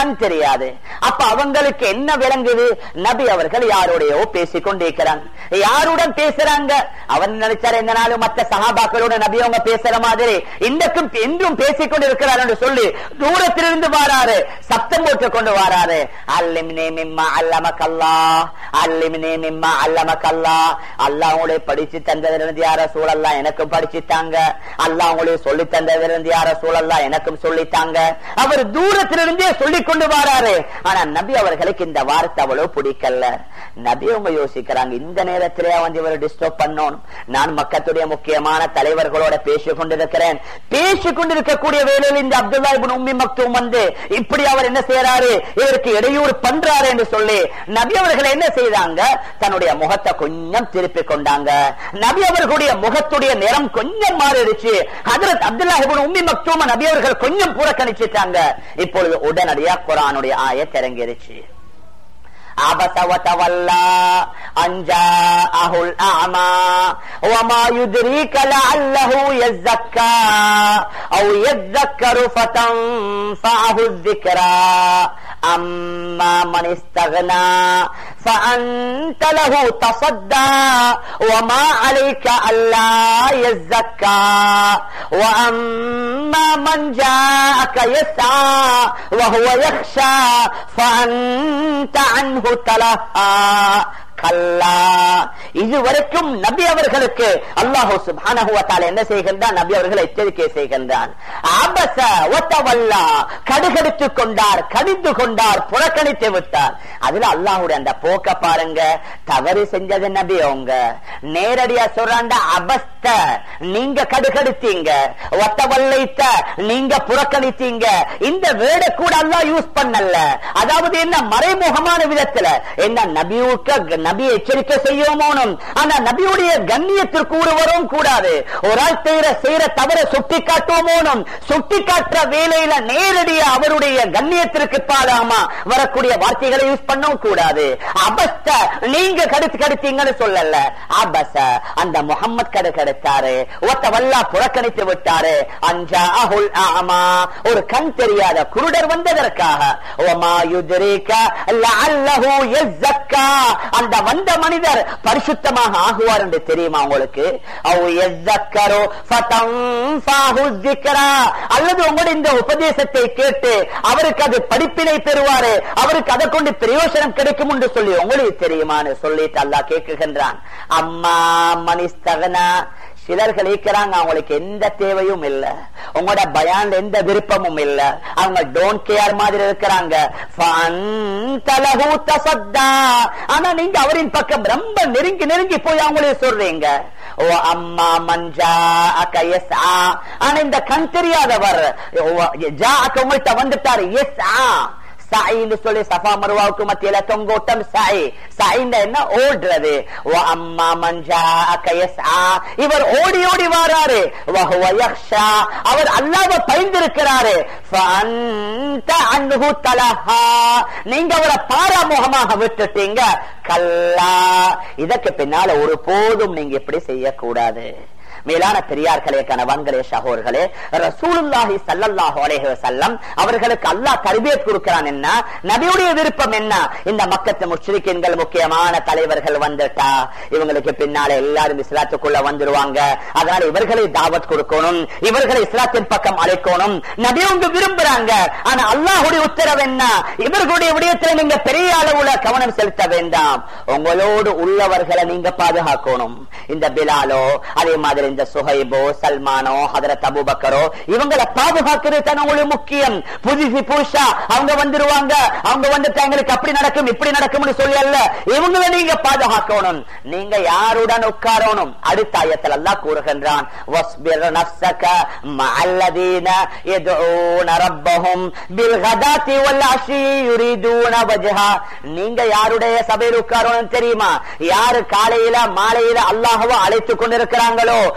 கண் தெரியாது அப்ப அவங்களுக்கு என்ன விளங்குது நபி அவர்கள் யாரோடையோ பேசிக் கொண்டிருக்கிறாங்க யாருடன் பேசுறாங்க அவன் நினைச்சாரு எந்த நாளும் மற்ற சகாபாக்களோட நபி அவங்க பேசுற மாதிரி இன்றைக்கும் இன்றும் பேசிக் கொண்டிருக்கிறார் என்று சொல்லி தூரத்திலிருந்து வாராரு சப்தம் போட்டு கொண்டு வாராரு அல்லிமினே மிம்மா அல்லமக்கல்லா அல்லிமினே மிம்மா அல்லமக்கல்லா அல்லாஹ் உங்களை படிச்சு தந்ததிலிருந்து யார சூழல்லாம் எனக்கும் படிச்சுட்டாங்க அல்லாஹ் உங்களுக்கு சொல்லி தந்ததிலிருந்து யார சூழல்லாம் எனக்கும் சொல்லித்தாங்க அவர் தூரத்திலிருந்தே சொல்லிக் கொண்டு வாராரு ஆனா நபி அவர்களுக்கு இந்த வார்த்தை அவ்வளவு பிடிக்கல நபி அவங்க யோசிக்கிறாங்க இந்த நேரத்திலே வந்து இவர் டிஸ்டர்ப் பண்ணணும் நான் மக்கத்துடைய முக்கியமான தலைவர்களோட பேசிக் கொண்டிருக்கிறேன் பேசிக் கொண்டிருக்கக்கூடிய வேளையில் இந்த அப்துல்லா இப்னு உம்மி மக்தூம் வந்து இப்படி அவர் என்ன செய்யறாரு இவருக்கு இடையூறு பண்றாரு என்று சொல்லி நபி அவர்கள் என்ன செய்தாங்க தன்னுடைய முகத்தை கொஞ்சம் திருப்பி கொண்டாங்க நபி அவர்களுடைய முகத்துடைய நிறம் கொஞ்சம் மாறிடுச்சு ஹதரத் அப்துல்லா இப்னு உம்மி மக்தூம நபி அவர்கள் கொஞ்சம் புறக்கணிச்சிட்டாங்க இப்பொழுது உடனடியா குரானுடைய ஆயத் இறங்கிருச்சு عبس وتولى أن جاءه الأعمى وما يدريك لعله يزكى أو يذكر فتنفعه الذكرى أما من استغنى فأنت له تصدى وما عليك ألا يزكى وأما من جاءك يسعى وهو يخشى فأنت عنه تلهى கல்லா இதுவரைக்கும் நபி அவர்களுக்கு அல்லாஹு சுப்ஹானஹு வ தஆலா என்ன செய்கின்றான் நபி அவர்கள் எச்சரிக்கை செய்கின்றான் அபஸ வதவல்லா கடுகடுத்து கொண்டார் கடிந்து கொண்டார் புறக்கணித்து விட்டார் அதுல அல்லாஹ்வுடைய அந்த போக்க பாருங்க தவறு செஞ்சது நபி அவங்க நேரடியா சொல்றாண்ட அபஸ்த நீங்க கடுகடுத்தீங்க ஒத்தவல்லைத்த நீங்க புறக்கணித்தீங்க இந்த வேர்டை கூட அல்லாஹ் யூஸ் பண்ணல அதாவது என்ன மறைமுகமான விதத்துல என்ன நபிவுக்கு நபி எச்சரிக்கை செய்யவோனும் ஆனா நபியுடைய கண்ணியத்திற்கு ஒருவரும் கூடாது ஒரு ஆள் செய்யற செய்யற தவற சுட்டி காட்டுவோமோனும் சுட்டி காட்டுற வேலையில நேரடியா அவருடைய கண்ணியத்திற்கு பாடாமா வரக்கூடிய வார்த்தைகளை யூஸ் பண்ணவும் கூடாது அபஸ்த நீங்க கடுத்து கடுத்தீங்கன்னு சொல்லல அபச அந்த முகம்மது கடு கடுத்தாரு ஒத்த வல்லா புறக்கணித்து விட்டாரு அஞ்சா அஹுல் ஆமா ஒரு கண் தெரியாத குருடர் வந்ததற்காக ஒமா யுத்ரீக லஅல்லஹு யஸ்ஸக்கா அந்த வந்த மனிதர் பரிசுத்தமாக ஆகுவார் என்று தெரியுமா உங்களுக்கு அவ் யஸ்ஸக்கரு ஃபதன்ஃபாஹு ذிக்ரா அல்லது உங்களுடைய இந்த உபதேசத்தை கேட்டு அவருக்கு அது படிப்பினை பெறுவாரு அவருக்கு அதை கொண்டு பிரயோஜனம் கிடைக்கும் என்று சொல்லி உங்களுக்கு தெரியுமான்னு சொல்லிட்டு அல்லாஹ் கேட்குகின்றான் அம்மா மனிஸ்தகனா சிலர்கள் இருக்கிறாங்க அவங்களுக்கு எந்த தேவையும் இல்ல உங்களோட பயான்ல எந்த விருப்பமும் இல்ல அவங்க டோன்ட் கேர் மாதிரி இருக்கிறாங்க ஃபஅன்தலஹு தஸத்தா. ஆனா நீங்க அவரின் பக்கம் ரொம்ப நெருங்கி நெருங்கி போய் அவங்களே சொல்றீங்க ஓ அம்மா மஞ்சா யஸ்ஆ ஆனா இந்த கண் தெரியாதவர் ஜாஅக்க உங்கள்கிட்ட வந்துட்டாரு எஸ் சாயின்னு சொல்லி சஃபா மருவாவுக்கு மத்தியில தொங்கோட்டம் சாய் சாயிந்த என்ன ஓடுறது வ அம்மா மஞ்சா கயஸ்ஆ இவர் ஓடி ஓடி வாராரு வஹுவ யக்ஷா அவர் அல்லாஹ்வை பயந்திருக்கிறாரு ஃபஅன்த அன்ஹு தலஹா நீங்க அவரை பாராமுகமாக விட்டுட்டீங்க கல்லா இதற்கு பின்னால ஒரு போதும் நீங்க இப்படி செய்யக்கூடாது மேலான பெரியார்களே கணவன்களே சகோர்களே ரசூலுல்லாஹி ஸல்லல்லாஹு அலைஹி வஸல்லம் அவர்களுக்கு அல்லாஹ் தர்பியத் கொடுக்கிறான் என்ன நபியுடைய விருப்பம் என்ன இந்த மக்கத்து முஷ்ரிக்கீன்கள் முக்கியமான தலைவர்கள் வந்துட்டா இவங்களுக்கு பின்னால எல்லாரும் இஸ்லாத்துக்குள்ள வந்துருவாங்க அதனால இவர்களை தாவத் கொடுக்கணும் இவர்களை இஸ்லாத்தின் பக்கம் அழைக்கணும் நபி அவங்க விரும்புறாங்க ஆனா அல்லாஹுடைய உத்தரவு என்ன இவர்களுடைய விடயத்தில் நீங்க பெரிய அளவுல கவனம் செலுத்த வேண்டாம் உங்களோடு உள்ளவர்களை நீங்க பாதுகாக்கணும் இந்த பிலாலோ அதே மாதிரி இந்த சுஹைபோ சல்மானோ ஹதரத் அபுபக்கரோ இவங்களை பாதுகாக்கிறது தான் உங்களுக்கு முக்கியம் புதுசு புதுசா அவங்க வந்துருவாங்க அவங்க வந்துட்டு எங்களுக்கு அப்படி நடக்கும் இப்படி நடக்கும்னு சொல்லி அல்ல இவங்களை நீங்க பாதுகாக்கணும் நீங்க யாருடன் உட்காரணும் அடுத்த ஆயத்தில் அல்லாஹ் கூறுகின்றான் வஸ்பிர் நஃப்ஸக மஅல்லதீன யதுஊன ரப்பஹும் பில் கதாத்தி வல் அஷி யுரிதூன வஜ்ஹா நீங்க யாருடைய சபையில் உட்காரணும் தெரியுமா யாரு காலையில மாலையில அல்லாஹ்வை அழைத்துக் கொண்டிருக்கிறாங்களோ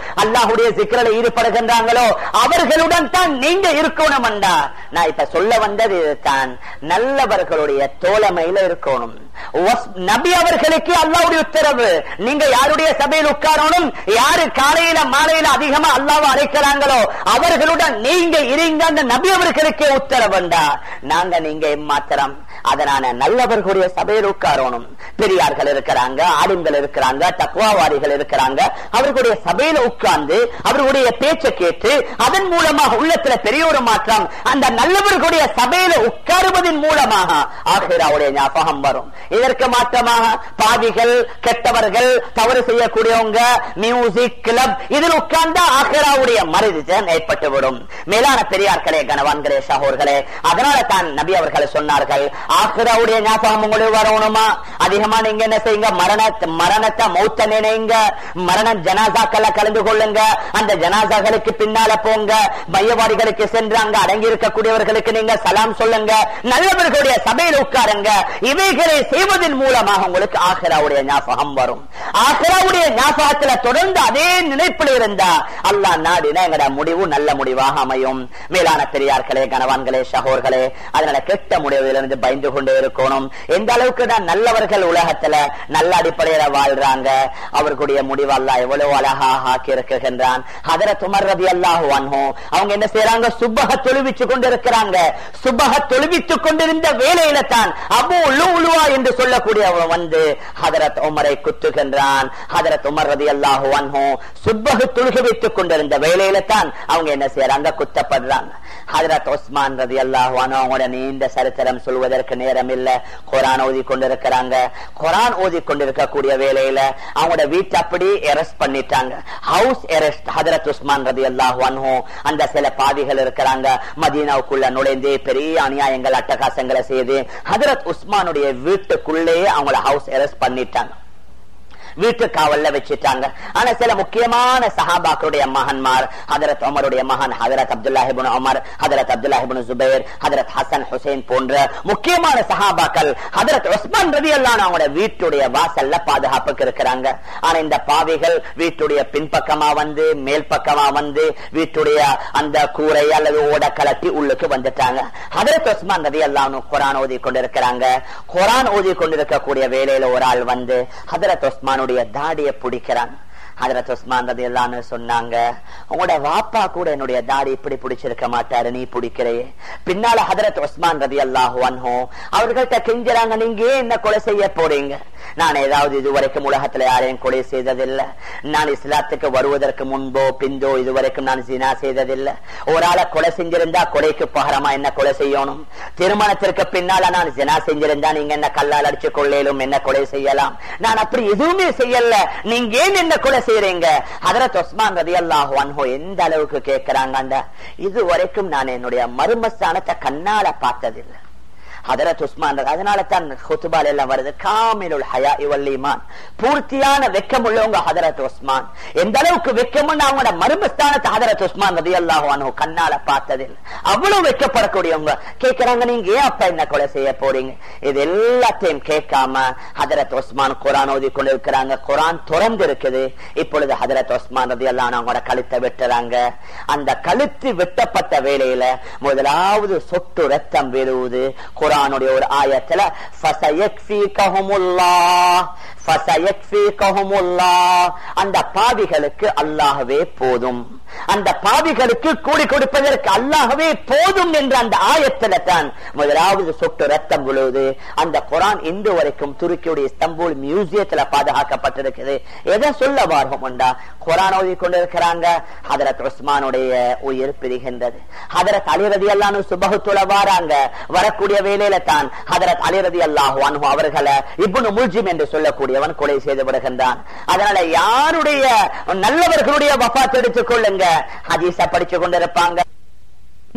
அல்லாஹுடைய சிக்கரில் ஈடுபடுகின்றாங்களோ அவர்களுடன் தான் நீங்க இருக்கணும் என்றா நான் இப்ப சொல்ல வந்தது இதுதான் நல்லவர்களுடைய தோழமையில இருக்கணும் வஸ்- நபி அவர்களுக்கு அல்லாவுடைய உத்தரவு நீங்க யாருடைய சபையில் உட்காரணும் யாரு காலையில மாலையில அதிகமா அல்லாவை அழைக்கிறாங்களோ அவர்களுடன் நீங்க இருங்க அந்த நபி அவர்களுக்கே உத்தரவுண்டா நாங்க நீங்க மாத்திரம் அதனால நல்லவர்களுடைய சபையில் உட்காரணும் பெரியார்கள் இருக்கிறாங்க ஆலிம்கள் இருக்கிறாங்க தக்குவாவாரிகள் இருக்கிறாங்க அவர்களுடைய சபையில உட்கார்ந்து அவர்களுடைய பேச்சை கேட்டு அதன் மூலமாக உள்ளத்துல பெரிய ஒரு மாற்றம் அந்த நல்லவர்களுடைய சபையில உட்காருவதன் மூலமாக ஆகிராவுடைய ஞாபகம் வரும் இதற்கு மாற்றமாக பாவிகள் கெட்டவர்கள் தவறு செய்யக்கூடியவங்க மியூசிக் கிளப் இதில் உட்கார்ந்தா ஆகிராவுடைய மருதிஜன் ஏற்பட்டுவிடும் மேலான பெரியார்களே கணவான்களே சகோர்களே அதனால தான் நபி அவர்கள் சொன்னார்கள் ஆகிராவுடைய ஞாபகம் உங்களுக்கு வரணுமா அதிகமா நீங்க என்ன செய்யுங்க மரண மரணத்தை மௌத்த நினைங்க மரண ஜனாசாக்களை கலந்து கொள்ளுங்க அந்த ஜனாசாக்களுக்கு பின்னால போங்க மையவாடிகளுக்கு சென்று அங்க அடங்கி இருக்கக்கூடியவர்களுக்கு நீங்க சலாம் சொல்லுங்க நல்லவர்களுடைய சபையில் உட்காருங்க இவைகளை செய்வதன் மூலமாக உங்களுக்கு ஆஹிராவுடைய ஞாபகம் வரும் ஆஹிராவுடைய ஞாபகத்துல தொடர்ந்து அதே நினைப்பில் இருந்தா அல்லாஹ் நாடினா எங்கட முடிவு நல்ல முடிவாக அமையும் மேலான பெரியார்களே கணவான்களே சகோர்களே அதனால கெட்ட முடிவிலிருந்து பயந்து கொண்டே இருக்கணும் எந்த அளவுக்கு தான் நல்லவர்கள் உலகத்துல நல்ல அடிப்படையில வாழ்றாங்க அவர்களுடைய முடிவு அல்லாஹ் எவ்வளவு அழகாக ஆக்கி இருக்குகின்றான் அதர துமர் ரதி அல்லாஹு அவங்க என்ன செய்யறாங்க சுபக தொழுவிச்சு கொண்டிருக்கிறாங்க சுபக தொழுவித்துக் கொண்டிருந்த வேலையில தான் அபு உலுவா என்று சொல்லக்கூடியவன் வந்து ஹதரத் உமரை குத்துகின்றான் ஹதரத் உமர் ரதி அல்லாஹு அன்ஹோ சுபகு தொழுகை வைத்துக் கொண்டிருந்த வேலையில தான் அவங்க என்ன செய்யறாங்க குத்தப்படுறாங்க ஹதரத் உஸ்மான் ரதி அல்லாஹு அன்ஹு அவங்களோட நீண்ட சரித்திரம் சொல்வதற்கு நேரம் இல்ல குரான் ஓதி கொண்டிருக்கிறாங்க குரான் ஓதி கொண்டிருக்கக்கூடிய வேலையில அவங்களோட வீட்டை அப்படி எரெஸ்ட் பண்ணிட்டாங்க ஹவுஸ் எரெஸ்ட் ஹதரத் உஸ்மான் ரதி அல்லாஹு அன்ஹு அந்த சில பாவிகள் இருக்கிறாங்க மதீனாவுக்குள்ள நுழைந்து பெரிய அநியாயங்கள் அட்டகாசங்களை செய்து ஹதரத் உஸ்மானுடைய வீட்டுக்குள்ளேயே அவங்கள ஹவுஸ் எரெஸ்ட் பண்ணிட்டாங்க வீட்டு காவல்ல வச்சுட்டாங்க ஆனா சில முக்கியமான சஹாபாக்களுடைய மகன்மார் ஹதரத் உமருடைய மகன் ஹதரத் அப்துல்லாஹிபுன் உமர் ஹதரத் அப்துல்லாஹிபுன் ஜுபைர் ஹதரத் ஹசன் ஹுசைன் போன்ற முக்கியமான சஹாபாக்கள் ஹதரத் உஸ்மான் ரதி எல்லாம் அவங்களோட வீட்டுடைய வாசல்ல பாதுகாப்புக்கு இருக்கிறாங்க ஆனா இந்த பாவிகள் வீட்டுடைய பின்பக்கமா வந்து மேல் பக்கமா வந்து வீட்டுடைய அந்த கூரை அல்லது ஓட கலட்டி உள்ளுக்கு வந்துட்டாங்க ஹதரத் உஸ்மான் ரதி எல்லாம் குரான் ஓதி கொண்டிருக்கிறாங்க குரான் ஓதி கொண்டிருக்கக்கூடிய வேலையில ஒரு ஆள் வந்து ஹதரத் உஸ்மானுடைய தாடியை பிடிக்கிறான் ஹதரத் உஸ்மான் ரதி எல்லான்னு சொன்னாங்க உங்களோட வாப்பா கூட என்னுடைய தாடி இப்படி பிடிச்சிருக்க மாட்டாரு நீ பிடிக்கிறையே பின்னால ஹதரத் உஸ்மான் ரதி அல்லாஹு அன்ஹோ அவர்கள்ட்ட கெஞ்சுறாங்க நீங்க ஏன் என்ன கொலை செய்ய போறீங்க நான் ஏதாவது இதுவரைக்கும் உலகத்துல யாரையும் கொலை செய்ததில்லை நான் இஸ்லாத்துக்கு வருவதற்கு முன்போ பிந்தோ இதுவரைக்கும் நான் ஜினா செய்ததில்லை ஒரு ஆளை கொலை செஞ்சிருந்தா கொலைக்கு பகரமா என்ன கொலை செய்யணும் திருமணத்திற்கு பின்னால நான் ஜினா செஞ்சிருந்தா நீங்க என்ன கல்லால் அடிச்சு கொள்ளையிலும் என்ன கொலை செய்யலாம் நான் அப்படி எதுவுமே செய்யல நீங்க ஏன் என்ன கொலை செய்யறீங்க ஹதரத் உஸ்மான் ரதி அல்லாஹு அன்ஹோ எந்த அளவுக்கு கேட்கிறாங்க இது வரைக்கும் நான் என்னுடைய மர்மஸ்தானத்தை கண்ணால பார்த்ததில்லை ஹதரத் உஸ்மான் அதனால தான் ஹுத்துபால் எல்லாம் வருது காமிலுல் ஹயா இவல் ஈமான் பூர்த்தியான வெக்கம் உள்ளவங்க ஹதரத் உஸ்மான் எந்த அளவுக்கு வெக்கம்னு அவங்களோட மருமஸ்தானத்தை ஹதரத் உஸ்மான் ரதி அல்லாஹு கண்ணால பார்த்ததில் அவ்வளவு வெக்கப்படக்கூடியவங்க கேட்கிறாங்க நீங்க ஏன் அப்ப என்ன கொலை செய்ய போறீங்க இது எல்லாத்தையும் கேட்காம ஹதரத் உஸ்மான் குரான் ஓதி கொண்டிருக்கிறாங்க குரான் திறந்து இருக்குது இப்பொழுது ஹதரத் உஸ்மான் ரதி அல்லாஹ் அவங்களோட கழுத்தை வெட்டுறாங்க அந்த கழுத்து வெட்டப்பட்ட வேளையில முதலாவது சொட்டு ரத்தம் விழுவுது குரானுடைய ஒரு ஆயத்துல அந்த பாவிகளுக்கு அல்லாகவே போதும் அந்த பாவிகளுக்கு கூடி கொடுப்பதற்கு அல்லாகவே போதும் என்ற அந்த ஆயத்துல தான் முதலாவது சொட்டு ரத்தம் விழுவது அந்த குரான் இன்று வரைக்கும் துருக்கியுடைய இஸ்தம்பூல் மியூசியத்துல பாதுகாக்கப்பட்டிருக்குது எதை சொல்ல வார்வம்டா குரான் ஓதி கொண்டிருக்கிறாங்க ஹதரத் உஸ்மானுடைய உயிர் பிரிகின்றது ஹதரத் அலிரதி அல்லானு சுபகுத்துல வாராங்க வரக்கூடிய வேலையில தான் ஹதரத் அலிரதி அல்லாஹு அனு அவர்களை இப்னு முல்ஜிம் என்று சொல்லக்கூடியவன் கொலை செய்து விடுகின்றான் அதனால யாருடைய நல்லவர்களுடைய வபாத் எடுத்துக் கொள்ளுங்க ஹதீஸ படிச்சு கொண்டிருப்பாங்க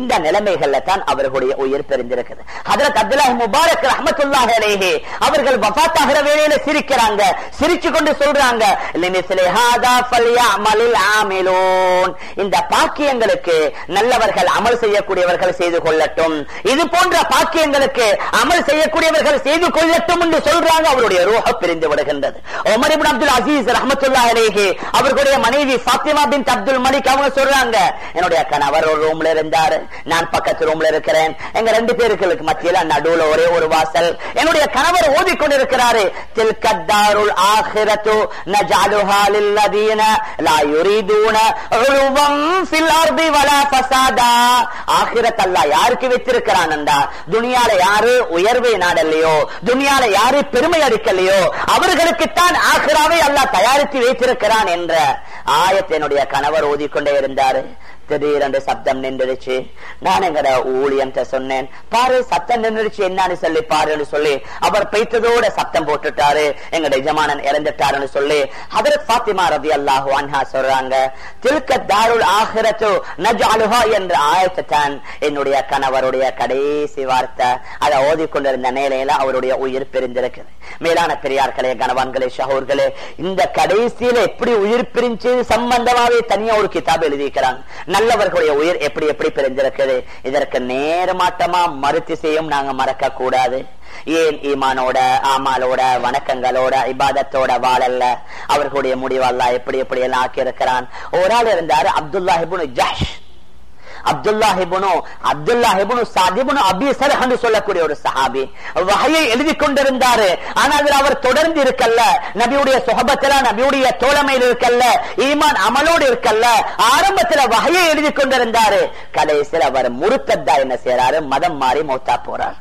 இந்த நிலைமைகள்ல தான் அவர்களுடைய உயிர் பெருந்திருக்குது ஹதரத் அப்துல்லாஹி முபாரக் ரஹமத்துல்லாஹி அலைஹி அவர்கள் வஃபாத்தாகிற வேளையில சிரிக்கிறாங்க சிரிச்சு கொண்டு சொல்றாங்க லிமிஸ்லி ஹாதா ஃபல்யஅமலில் ஆமிலூன் இந்த பாக்கியங்களுக்கு நல்லவர்கள் அமல் செய்யக்கூடியவர்கள் செய்து கொள்ளட்டும் இது போன்ற பாக்கியங்களுக்கு அமல் செய்யக்கூடியவர்கள் செய்து கொள்ளட்டும் என்று சொல்றாங்க அவருடைய ரூஹ பிரிந்து விடுகின்றது உமர் இப்னு அப்துல் அசீஸ் ரஹமத்துல்லாஹி அலைஹி அவர்களுடைய மனைவி ஃபாத்திமா பின் அப்துல் மலிக் அவங்க சொல்றாங்க என்னுடைய கணவர் ஒரு ரூம்ல இருந்தாரு நான் பக்கத்து ரூம்ல இருக்கிறேன் எங்க ரெண்டு பேருக்கு மத்தியில நடுவுல ஒரே ஒரு வாசல் என்னுடைய கணவர் ஓதிக்கொண்டிருக்கிறாரு தில்கத்தாருல் ஆஹிரத்து நஜாலுஹா லில்லதீன லா யுரீதூன உலுவம் ஃபில் அர்தி வலா ஃபசாதா ஆகிரத் அல்லாஹ் யாருக்கு வைத்திருக்கிறான்டா துனியால யாரு உயர்வை நாடல்லையோ துனியால யாரு பெருமை அடிக்கலையோ அவர்களுக்குத்தான் ஆகிராவை அல்லாஹ் தயாரித்து வைத்திருக்கிறான் என்ற ஆயத்தினுடைய கணவர் ஓதிக்கொண்டே இருந்தாரு திடீரென்று சப்தம் நின்றுடுச்சு நான் எங்கட ஊழியன் சொன்னேன் பாரு சத்தம் நின்றுடுச்சு என்னன்னு சொல்லி பாருன்னு சொல்லி அவர் பைத்ததோட சத்தம் போட்டுட்டாரு எங்கட எஜமானன் இறந்துட்டாருன்னு சொல்லி ஹதரத் பாத்திமா ரதி அல்லாஹு அன்ஹா சொல்றாங்க தில்க தாருல் ஆஹிரத்து நஜாலுஹா என்ற ஆயத்தை தான் என்னுடைய கணவருடைய கடைசி வார்த்தை அதை ஓதிக்கொண்டிருந்த நிலையில அவருடைய உயிர் பிரிந்திருக்குது மேலான பெரியார்களே கணவான்களே ஷஹூர்களே இந்த கடைசியில எப்படி உயிர் பிரிஞ்சு சம்பந்தமாவே தனியா ஒரு கிதாப் எழுதிக்கிறாங்க நல்லவர்களுடைய உயிர் எப்படி எப்படி பிரிஞ்சிருக்குது இதற்கு நேரமாட்டமா மறுத்து செய்யும் நாங்க மறக்க கூடாது ஏன் ஈமானோட ஆமாலோட வணக்கங்களோட இபாதத்தோட வாழல்ல அவர்களுடைய முடிவல்லா எப்படி எப்படி எல்லாம் ஆக்கி இருக்கிறான் ஒரு ஆள் இருந்தாரு அப்துல்லாஹிபுன் ஜாஷ் அப்துல்லாஹிபுனு அப்துல்லாஹிபுனு சாதிபுனு அபிசர் என்று சொல்லக்கூடிய ஒரு சஹாபி வகையை எழுதி கொண்டிருந்தாரு ஆனா அதில் அவர் தொடர்ந்து இருக்கல்ல நபியுடைய சுகபத்துல நபியுடைய தோழமையில் இருக்கல்ல ஈமான் அமலோடு இருக்கல்ல ஆரம்பத்துல வகையை எழுதி கொண்டிருந்தாரு கடைசியில் அவர் முறுக்கத்தா என்ன செய்யறாரு மதம் மாறி மௌத்தா போறார்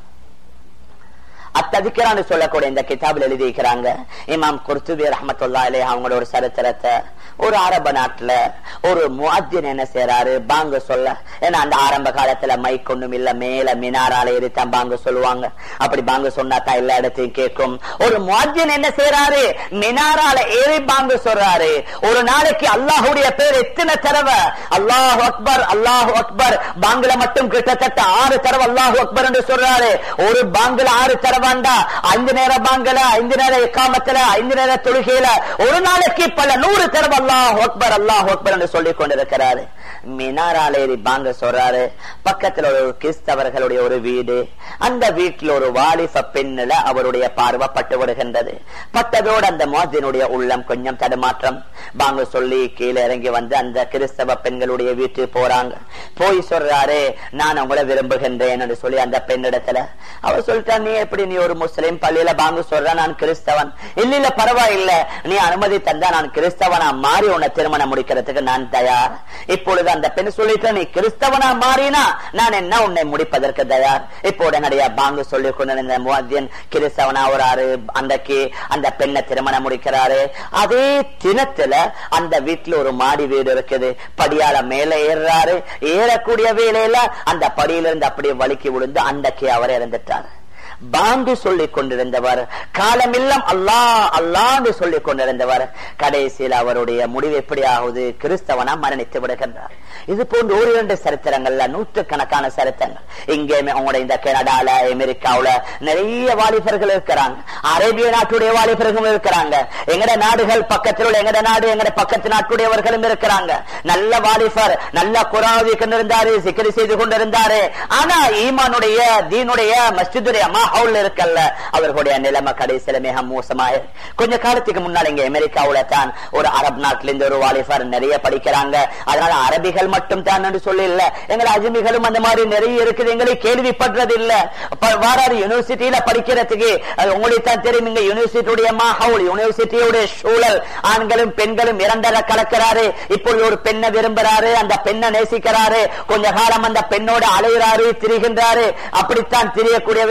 அத்ததிக்கிறான்னு சொல்லக்கூடிய இந்த கிதாபில் எழுதியிருக்கிறாங்க இமாம் குர்துபி ரஹமத்துல்லா அலே அவங்களோட ஒரு சரித்திரத்தை ஒரு அரப நாட்டுல ஒரு முஅத்தின் என்ன செய்யறாரு பாங்க சொல்ல ஏன்னா அந்த ஆரம்ப காலத்துல மைக் ஒண்ணும் இல்ல மேல மினாரால ஏறித்தான் பாங்க சொல்லுவாங்க அப்படி பாங்க சொன்னா தான் எல்லா இடத்தையும் கேட்கும் ஒரு முஅத்தின் என்ன செய்யறாரு மினாரால ஏறி பாங்க சொல்றாரு ஒரு நாளைக்கு அல்லாஹுடைய பேர் எத்தனை தடவை அல்லாஹ் அக்பர் அல்லாஹ் அக்பர் பாங்குல மட்டும் கிட்டத்தட்ட ஆறு தடவை அல்லாஹ் அக்பர் என்று சொல்றாரு ஒரு பாங்குல ஆறு தடவாண்டா ஐந்து நேர பாங்கல ஐந்து நேர இக்காமத்துல ஐந்து நேர தொழுகையில ஒரு நாளைக்கு பல நூறு தடவை அல்லாஹ் அக்பர் அல்லாஹ் அக்பர் என்று சொல்லிக் கொண்டிருக்கிறாரு மினாராலேரி பாங்க சொல்றாரு பக்கத்துல ஒரு கிறிஸ்தவர்களுடைய ஒரு வீடு அந்த வீட்டில் ஒரு வாலிப பெண்ணுல அவருடைய பார்வை பட்டு விடுகின்றது பட்டதோடு அந்த மோதினுடைய உள்ளம் கொஞ்சம் தடுமாற்றம் பாங்க சொல்லி கீழே இறங்கி வந்து அந்த கிறிஸ்தவ பெண்களுடைய வீட்டுக்கு போறாங்க போய் சொல்றாரு நான் உங்களை விரும்புகின்றேன் என்று சொல்லி அந்த பெண்ணிடத்துல அவர் சொல்லிட்டா நீ எப்படி நீ ஒரு முஸ்லிம் பள்ளியில பாங்க சொல்ற நான் கிறிஸ்தவன் இல்ல இல்ல பரவாயில்ல நீ அனுமதி தந்தா நான் கிறிஸ்தவனா மாறி உன்னை திருமணம் முடிக்கிறதுக்கு நான் தயார் இப்பொழுது அந்த பெண் சொல்லிட்டு நீ கிறிஸ்தவனா மாறினா நான் என்ன உன்னை முடிப்பதற்கு தயார் இப்போ உடனடியா பாங்கு சொல்லி கொண்டிருந்த முவாத்தியன் கிறிஸ்தவனா வராரு அன்றைக்கு அந்த பெண்ணை திருமணம் முடிக்கிறாரு அதே தினத்துல அந்த வீட்டுல ஒரு மாடி வீடு இருக்குது படியால மேல ஏறுறாரு ஏறக்கூடிய வேலையில அந்த படியிலிருந்து அப்படியே வலிக்கி விழுந்து அன்றைக்கு அவர் இறந்துட்டார் பாங்கு சொல்லிக் கொண்டிருந்தவர் காலமில்லம் அல்லாஹ் அல்லாண்டு சொல்லிக் கொண்டிருந்தவர் கடைசியில் அவருடைய முடிவு எப்படி ஆகுது கிறிஸ்தவனா மரணித்து விடுகின்றார் இது போன்ற ஒரு இரண்டு சரித்திரங்கள்ல நூற்றுக்கணக்கான சரித்திரங்கள் இங்கேயுமே உங்களுடைய இந்த கனடால அமெரிக்காவுல நிறைய வாலிபர்கள் இருக்கிறாங்க அரேபிய நாட்டுடைய வாலிபர்களும் இருக்கிறாங்க எங்கட நாடுகள் பக்கத்தில் உள்ள எங்கட நாடு எங்கட பக்கத்து நாட்டுடையவர்களும் இருக்கிறாங்க நல்ல வாலிபர் நல்ல குராவி கொண்டிருந்தாரு சிக்கரி செய்து கொண்டிருந்தாரு ஆனா ஈமானுடைய தீனுடைய மஸ்ஜிதுடைய மாஹவுல் இருக்கல்ல அவர்களுடைய நிலைமை கடைசியில மிக மோசமாயிரு கொஞ்ச காலத்துக்கு முன்னால் இங்க அமெரிக்காவுல தான் ஒரு அரபு நாட்டில இருந்து ஒரு வாலிபர் நிறைய படிக்கிறாங்க அதனால அரபிகள் மட்டும் தான் என்று சொல்லி இல்ல எங்களை அஜிமிகளும் அந்த மாதிரி நிறைய இருக்குது எங்களை கேள்விப்படுறது இல்ல வாராது யூனிவர்சிட்டியில படிக்கிறதுக்கு அது உங்களுக்கு தான் தெரியும் இங்க யூனிவர்சிட்டியுடைய மாஹவுல் யூனிவர்சிட்டியுடைய சூழல் ஆண்களும் பெண்களும் இரண்டரை கலக்கிறாரு இப்பொழுது ஒரு பெண்ணை விரும்புறாரு அந்த பெண்ணை நேசிக்கிறாரு கொஞ்ச காலம் அந்த பெண்ணோட அலைகிறாரு திரிகின்றாரு அப்படித்தான் திரியக்கூடிய வேளையில் அந்த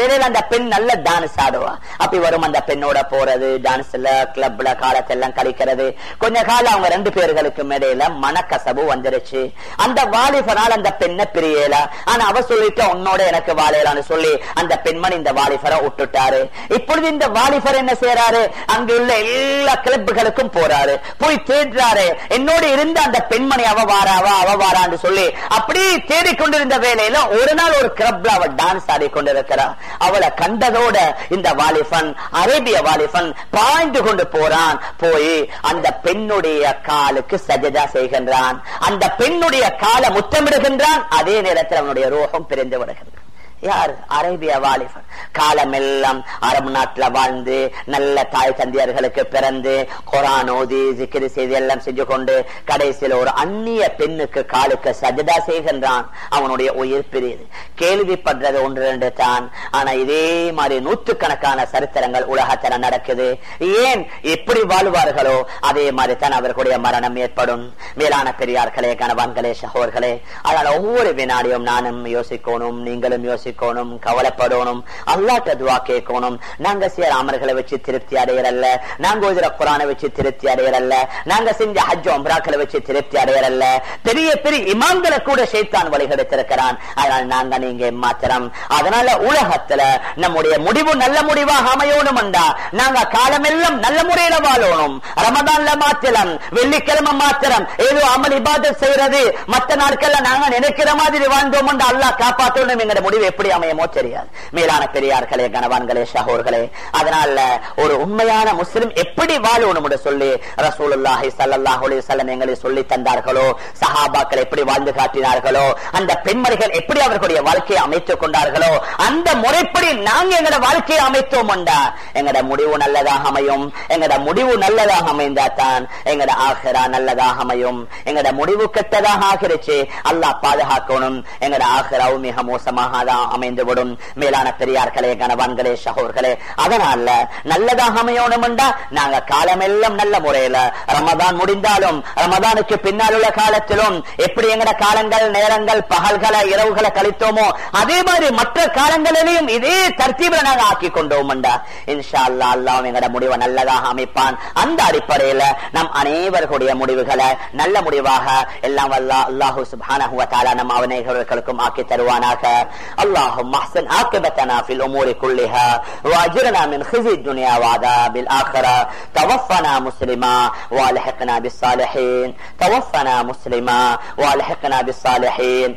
பெண் நல்ல டான்ஸ் ஆடுவா அப்படி வரும் அந்த பெண்ணோட போறது டான்ஸ்ல கிளப்ல காலத்தெல்லாம் கழிக்கிறது கொஞ்ச காலம் அவங்க ரெண்டு பேர்களுக்கும் இடையில மனக்கசபு வந்துருச்சு அந்த வாலிபனால் அந்த பெண்ணை பிரியல ஆனா அவ சொல்லிட்டு உன்னோட எனக்கு வாழையலான்னு சொல்லி அந்த பெண்மணி இந்த வாலிபரை விட்டுட்டாரு இப்பொழுது இந்த வாலிபர் என்ன செய்யறாரு அங்க உள்ள எல்லா கிளப்புகளுக்கும் போறாரு போய் தேடுறாரு என்னோட இருந்த அந்த பெண்மணி அவ வாராவா அவ வாரான்னு சொல்லி அப்படி தேடிக்கொண்டிருந்த வேலையில ஒரு நாள் ஒரு கிளப்ல அவ டான்ஸ் ஆடி கொண்டிருக்கிறா அவளை கண்டதோட இந்த வாலிபன் அரேபிய வாலிபன் பாய்ந்து கொண்டு போறான் போய் அந்த பெண்ணுடைய காலுக்கு சஜதா செய்கின்றான் அந்த பெண்ணுடைய காலை முத்தமிடுகின்றான் அதே நேரத்தில் அவனுடைய ரோகம் பிரிந்து விடுகின்றான் யார் அரேபிய வாலிபன் காலமெல்லாம் அரபு நாட்டுல வாழ்ந்து நல்ல தாய் தந்தையர்களுக்கு பிறந்து குரான் ஓதி சிக்கிரி செய்தி எல்லாம் செஞ்சு கொண்டு கடைசியில் ஒரு அந்நிய பெண்ணுக்கு காலுக்கு சஜதா செய்கின்றான் அவனுடைய உயிர் பிரியுது கேள்விப்படுறது ஒன்று ரெண்டு தான் ஆனா இதே மாதிரி நூற்றுக்கணக்கான சரித்திரங்கள் உலகத்துல நடக்குது ஏன் எப்படி வாழ்வார்களோ அதே மாதிரி தான் அவர்களுடைய மரணம் ஏற்படும் மேலான பெரியார்களே கணவான்களே சகோர்களே அதனால ஒவ்வொரு வினாடியும் நானும் யோசிக்கணும் நீங்களும் யோசிக்கணும் கவலைப்படணும் அல்லாட்ட துவா கேட்கணும் நாங்க செய்யற அமர்களை வச்சு திருப்தி அடையறல்ல நாங்க ஓதுற குரானை வச்சு திருப்தி அடையறல்ல நாங்க செஞ்ச ஹஜ் ஒம்ராக்களை வச்சு திருப்தி அடையறல்ல பெரிய பெரிய இமாம்களை கூட ஷைத்தான் வழிகெடுத்திருக்கிறான் அதனால நாங்க நீங்க மாத்திரம் அதனால உலகத்துல நம்முடைய முடிவு நல்ல முடிவாக அமையணும் நாங்க காலமெல்லாம் நல்ல முறையில வாழணும் ரமதான்ல மாத்திரம் வெள்ளிக்கிழமை மாத்திரம் ஏதோ அமல் இபாதத் செய்யறது மத்த நாட்கள்ல நாங்க நினைக்கிற மாதிரி வாழ்ந்தோம் அல்லாஹ் காப்பாற்றணும் எங்க முடிவு எப்படி அமையுமோ தெரியாது மேலான பெரியார்களே கணவான்களே ஷஹோர்களே அதனால ஒரு உண்மையான முஸ்லிம் எப்படி வாழணும் சொல்லி ரசூலுல்லாஹி ஸல்லல்லாஹு அலைஹி வஸல்லம் எங்களை சொல்லி தந்தார்களோ சஹாபாக்கள் எப்படி வாழ்ந்து காட்டினார்களோ அந்த பெண்மணிகள் எப்படி அவர்களுடைய வாழ்க்கையை அமைத்துக் கொண்டார்களோ அந்த முறைப்படி நாங்க எங்கட வாழ்க்கையை அமைத்தோம் எங்கட முடிவு நல்லதாக அமையும் எங்கட முடிவு நல்லதாக அமைந்தா தான் எங்கட ஆஹிரா நல்லதாக அமையும் எங்கட முடிவு கெட்டதாக ஆகிருச்சு அல்லாஹ் பாதுகாக்கணும் எங்கட ஆஹிராவும் மிக மோசமாக தான் அமைந்துவிடும் மேலான பெரியார்களே கணவான்களே சகோர்களே அதனால நல்லதாக அமையணும் நாங்க காலமெல்லாம் நல்ல முறையில ரமதான் முடிந்தாலும் ரமதானுக்கு பின்னால் உள்ள காலத்திலும் எப்படி எங்கட காலங்கள் நேரங்கள் பகல்களை இரவுகளை கழித்தோமோ அதே மாதிரி மற்ற காலங்களிலையும் இதே தர்த்தீபில் நாங்க ஆக்கி கொண்டோம் இன்ஷா அல்லா அல்லாம் எங்கட முடிவை நல்லதாக அமைப்பான் அந்த அடிப்படையில நம் அனைவர்களுடைய முடிவுகளை நல்ல முடிவாக எல்லாம் வல்ல அல்லாஹு சுப்ஹானஹு வ தஆலா நம் அனைவர்களுக்கும் ஆக்கி தருவானாக اللهم احسن عاقبتنا في الامور كلها واجرنا من خزي الدنيا وعذاب الاخره توفنا مسلما والحقنا بالصالحين توفنا مسلما والحقنا بالصالحين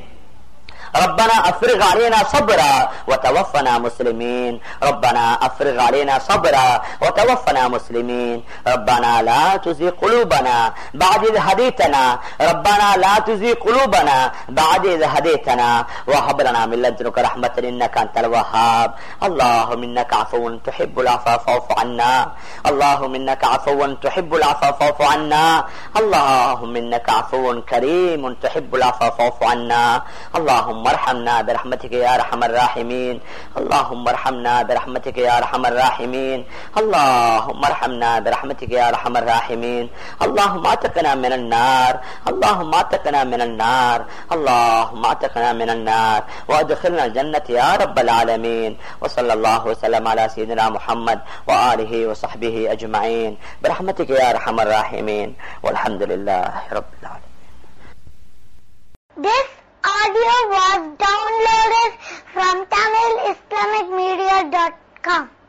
ربنا افرغ علينا صبرا وتوفنا مسلمين ربنا افرغ علينا صبرا وتوفنا مسلمين ربنا لا تزغ قلوبنا بعد إذ هديتنا ربنا لا تزغ قلوبنا بعد إذ هديتنا وهب لنا من لدنك رحمة إنك أنت الوهاب اللهم إنك عفو تحب العفو فاعف عنا اللهم إنك عفو تحب العفو فاعف عنا اللهم إنك عفو كريم تحب العفو فاعف عنا اللهم ارحمنا برحمتك يا ارحم الراحمين اللهم ارحمنا برحمتك يا ارحم الراحمين اللهم ارحمنا برحمتك يا ارحم الراحمين اللهم اعتقنا من النار اللهم اعتقنا من النار اللهم اعتقنا من النار وادخلنا الجنة يا رب العالمين وصلى الله وسلم على سيدنا محمد وآله وصحبه أجمعين برحمتك يا أرحم الراحمين والحمد لله رب العالمين This audio was downloaded from TamilIslamicMedia.com.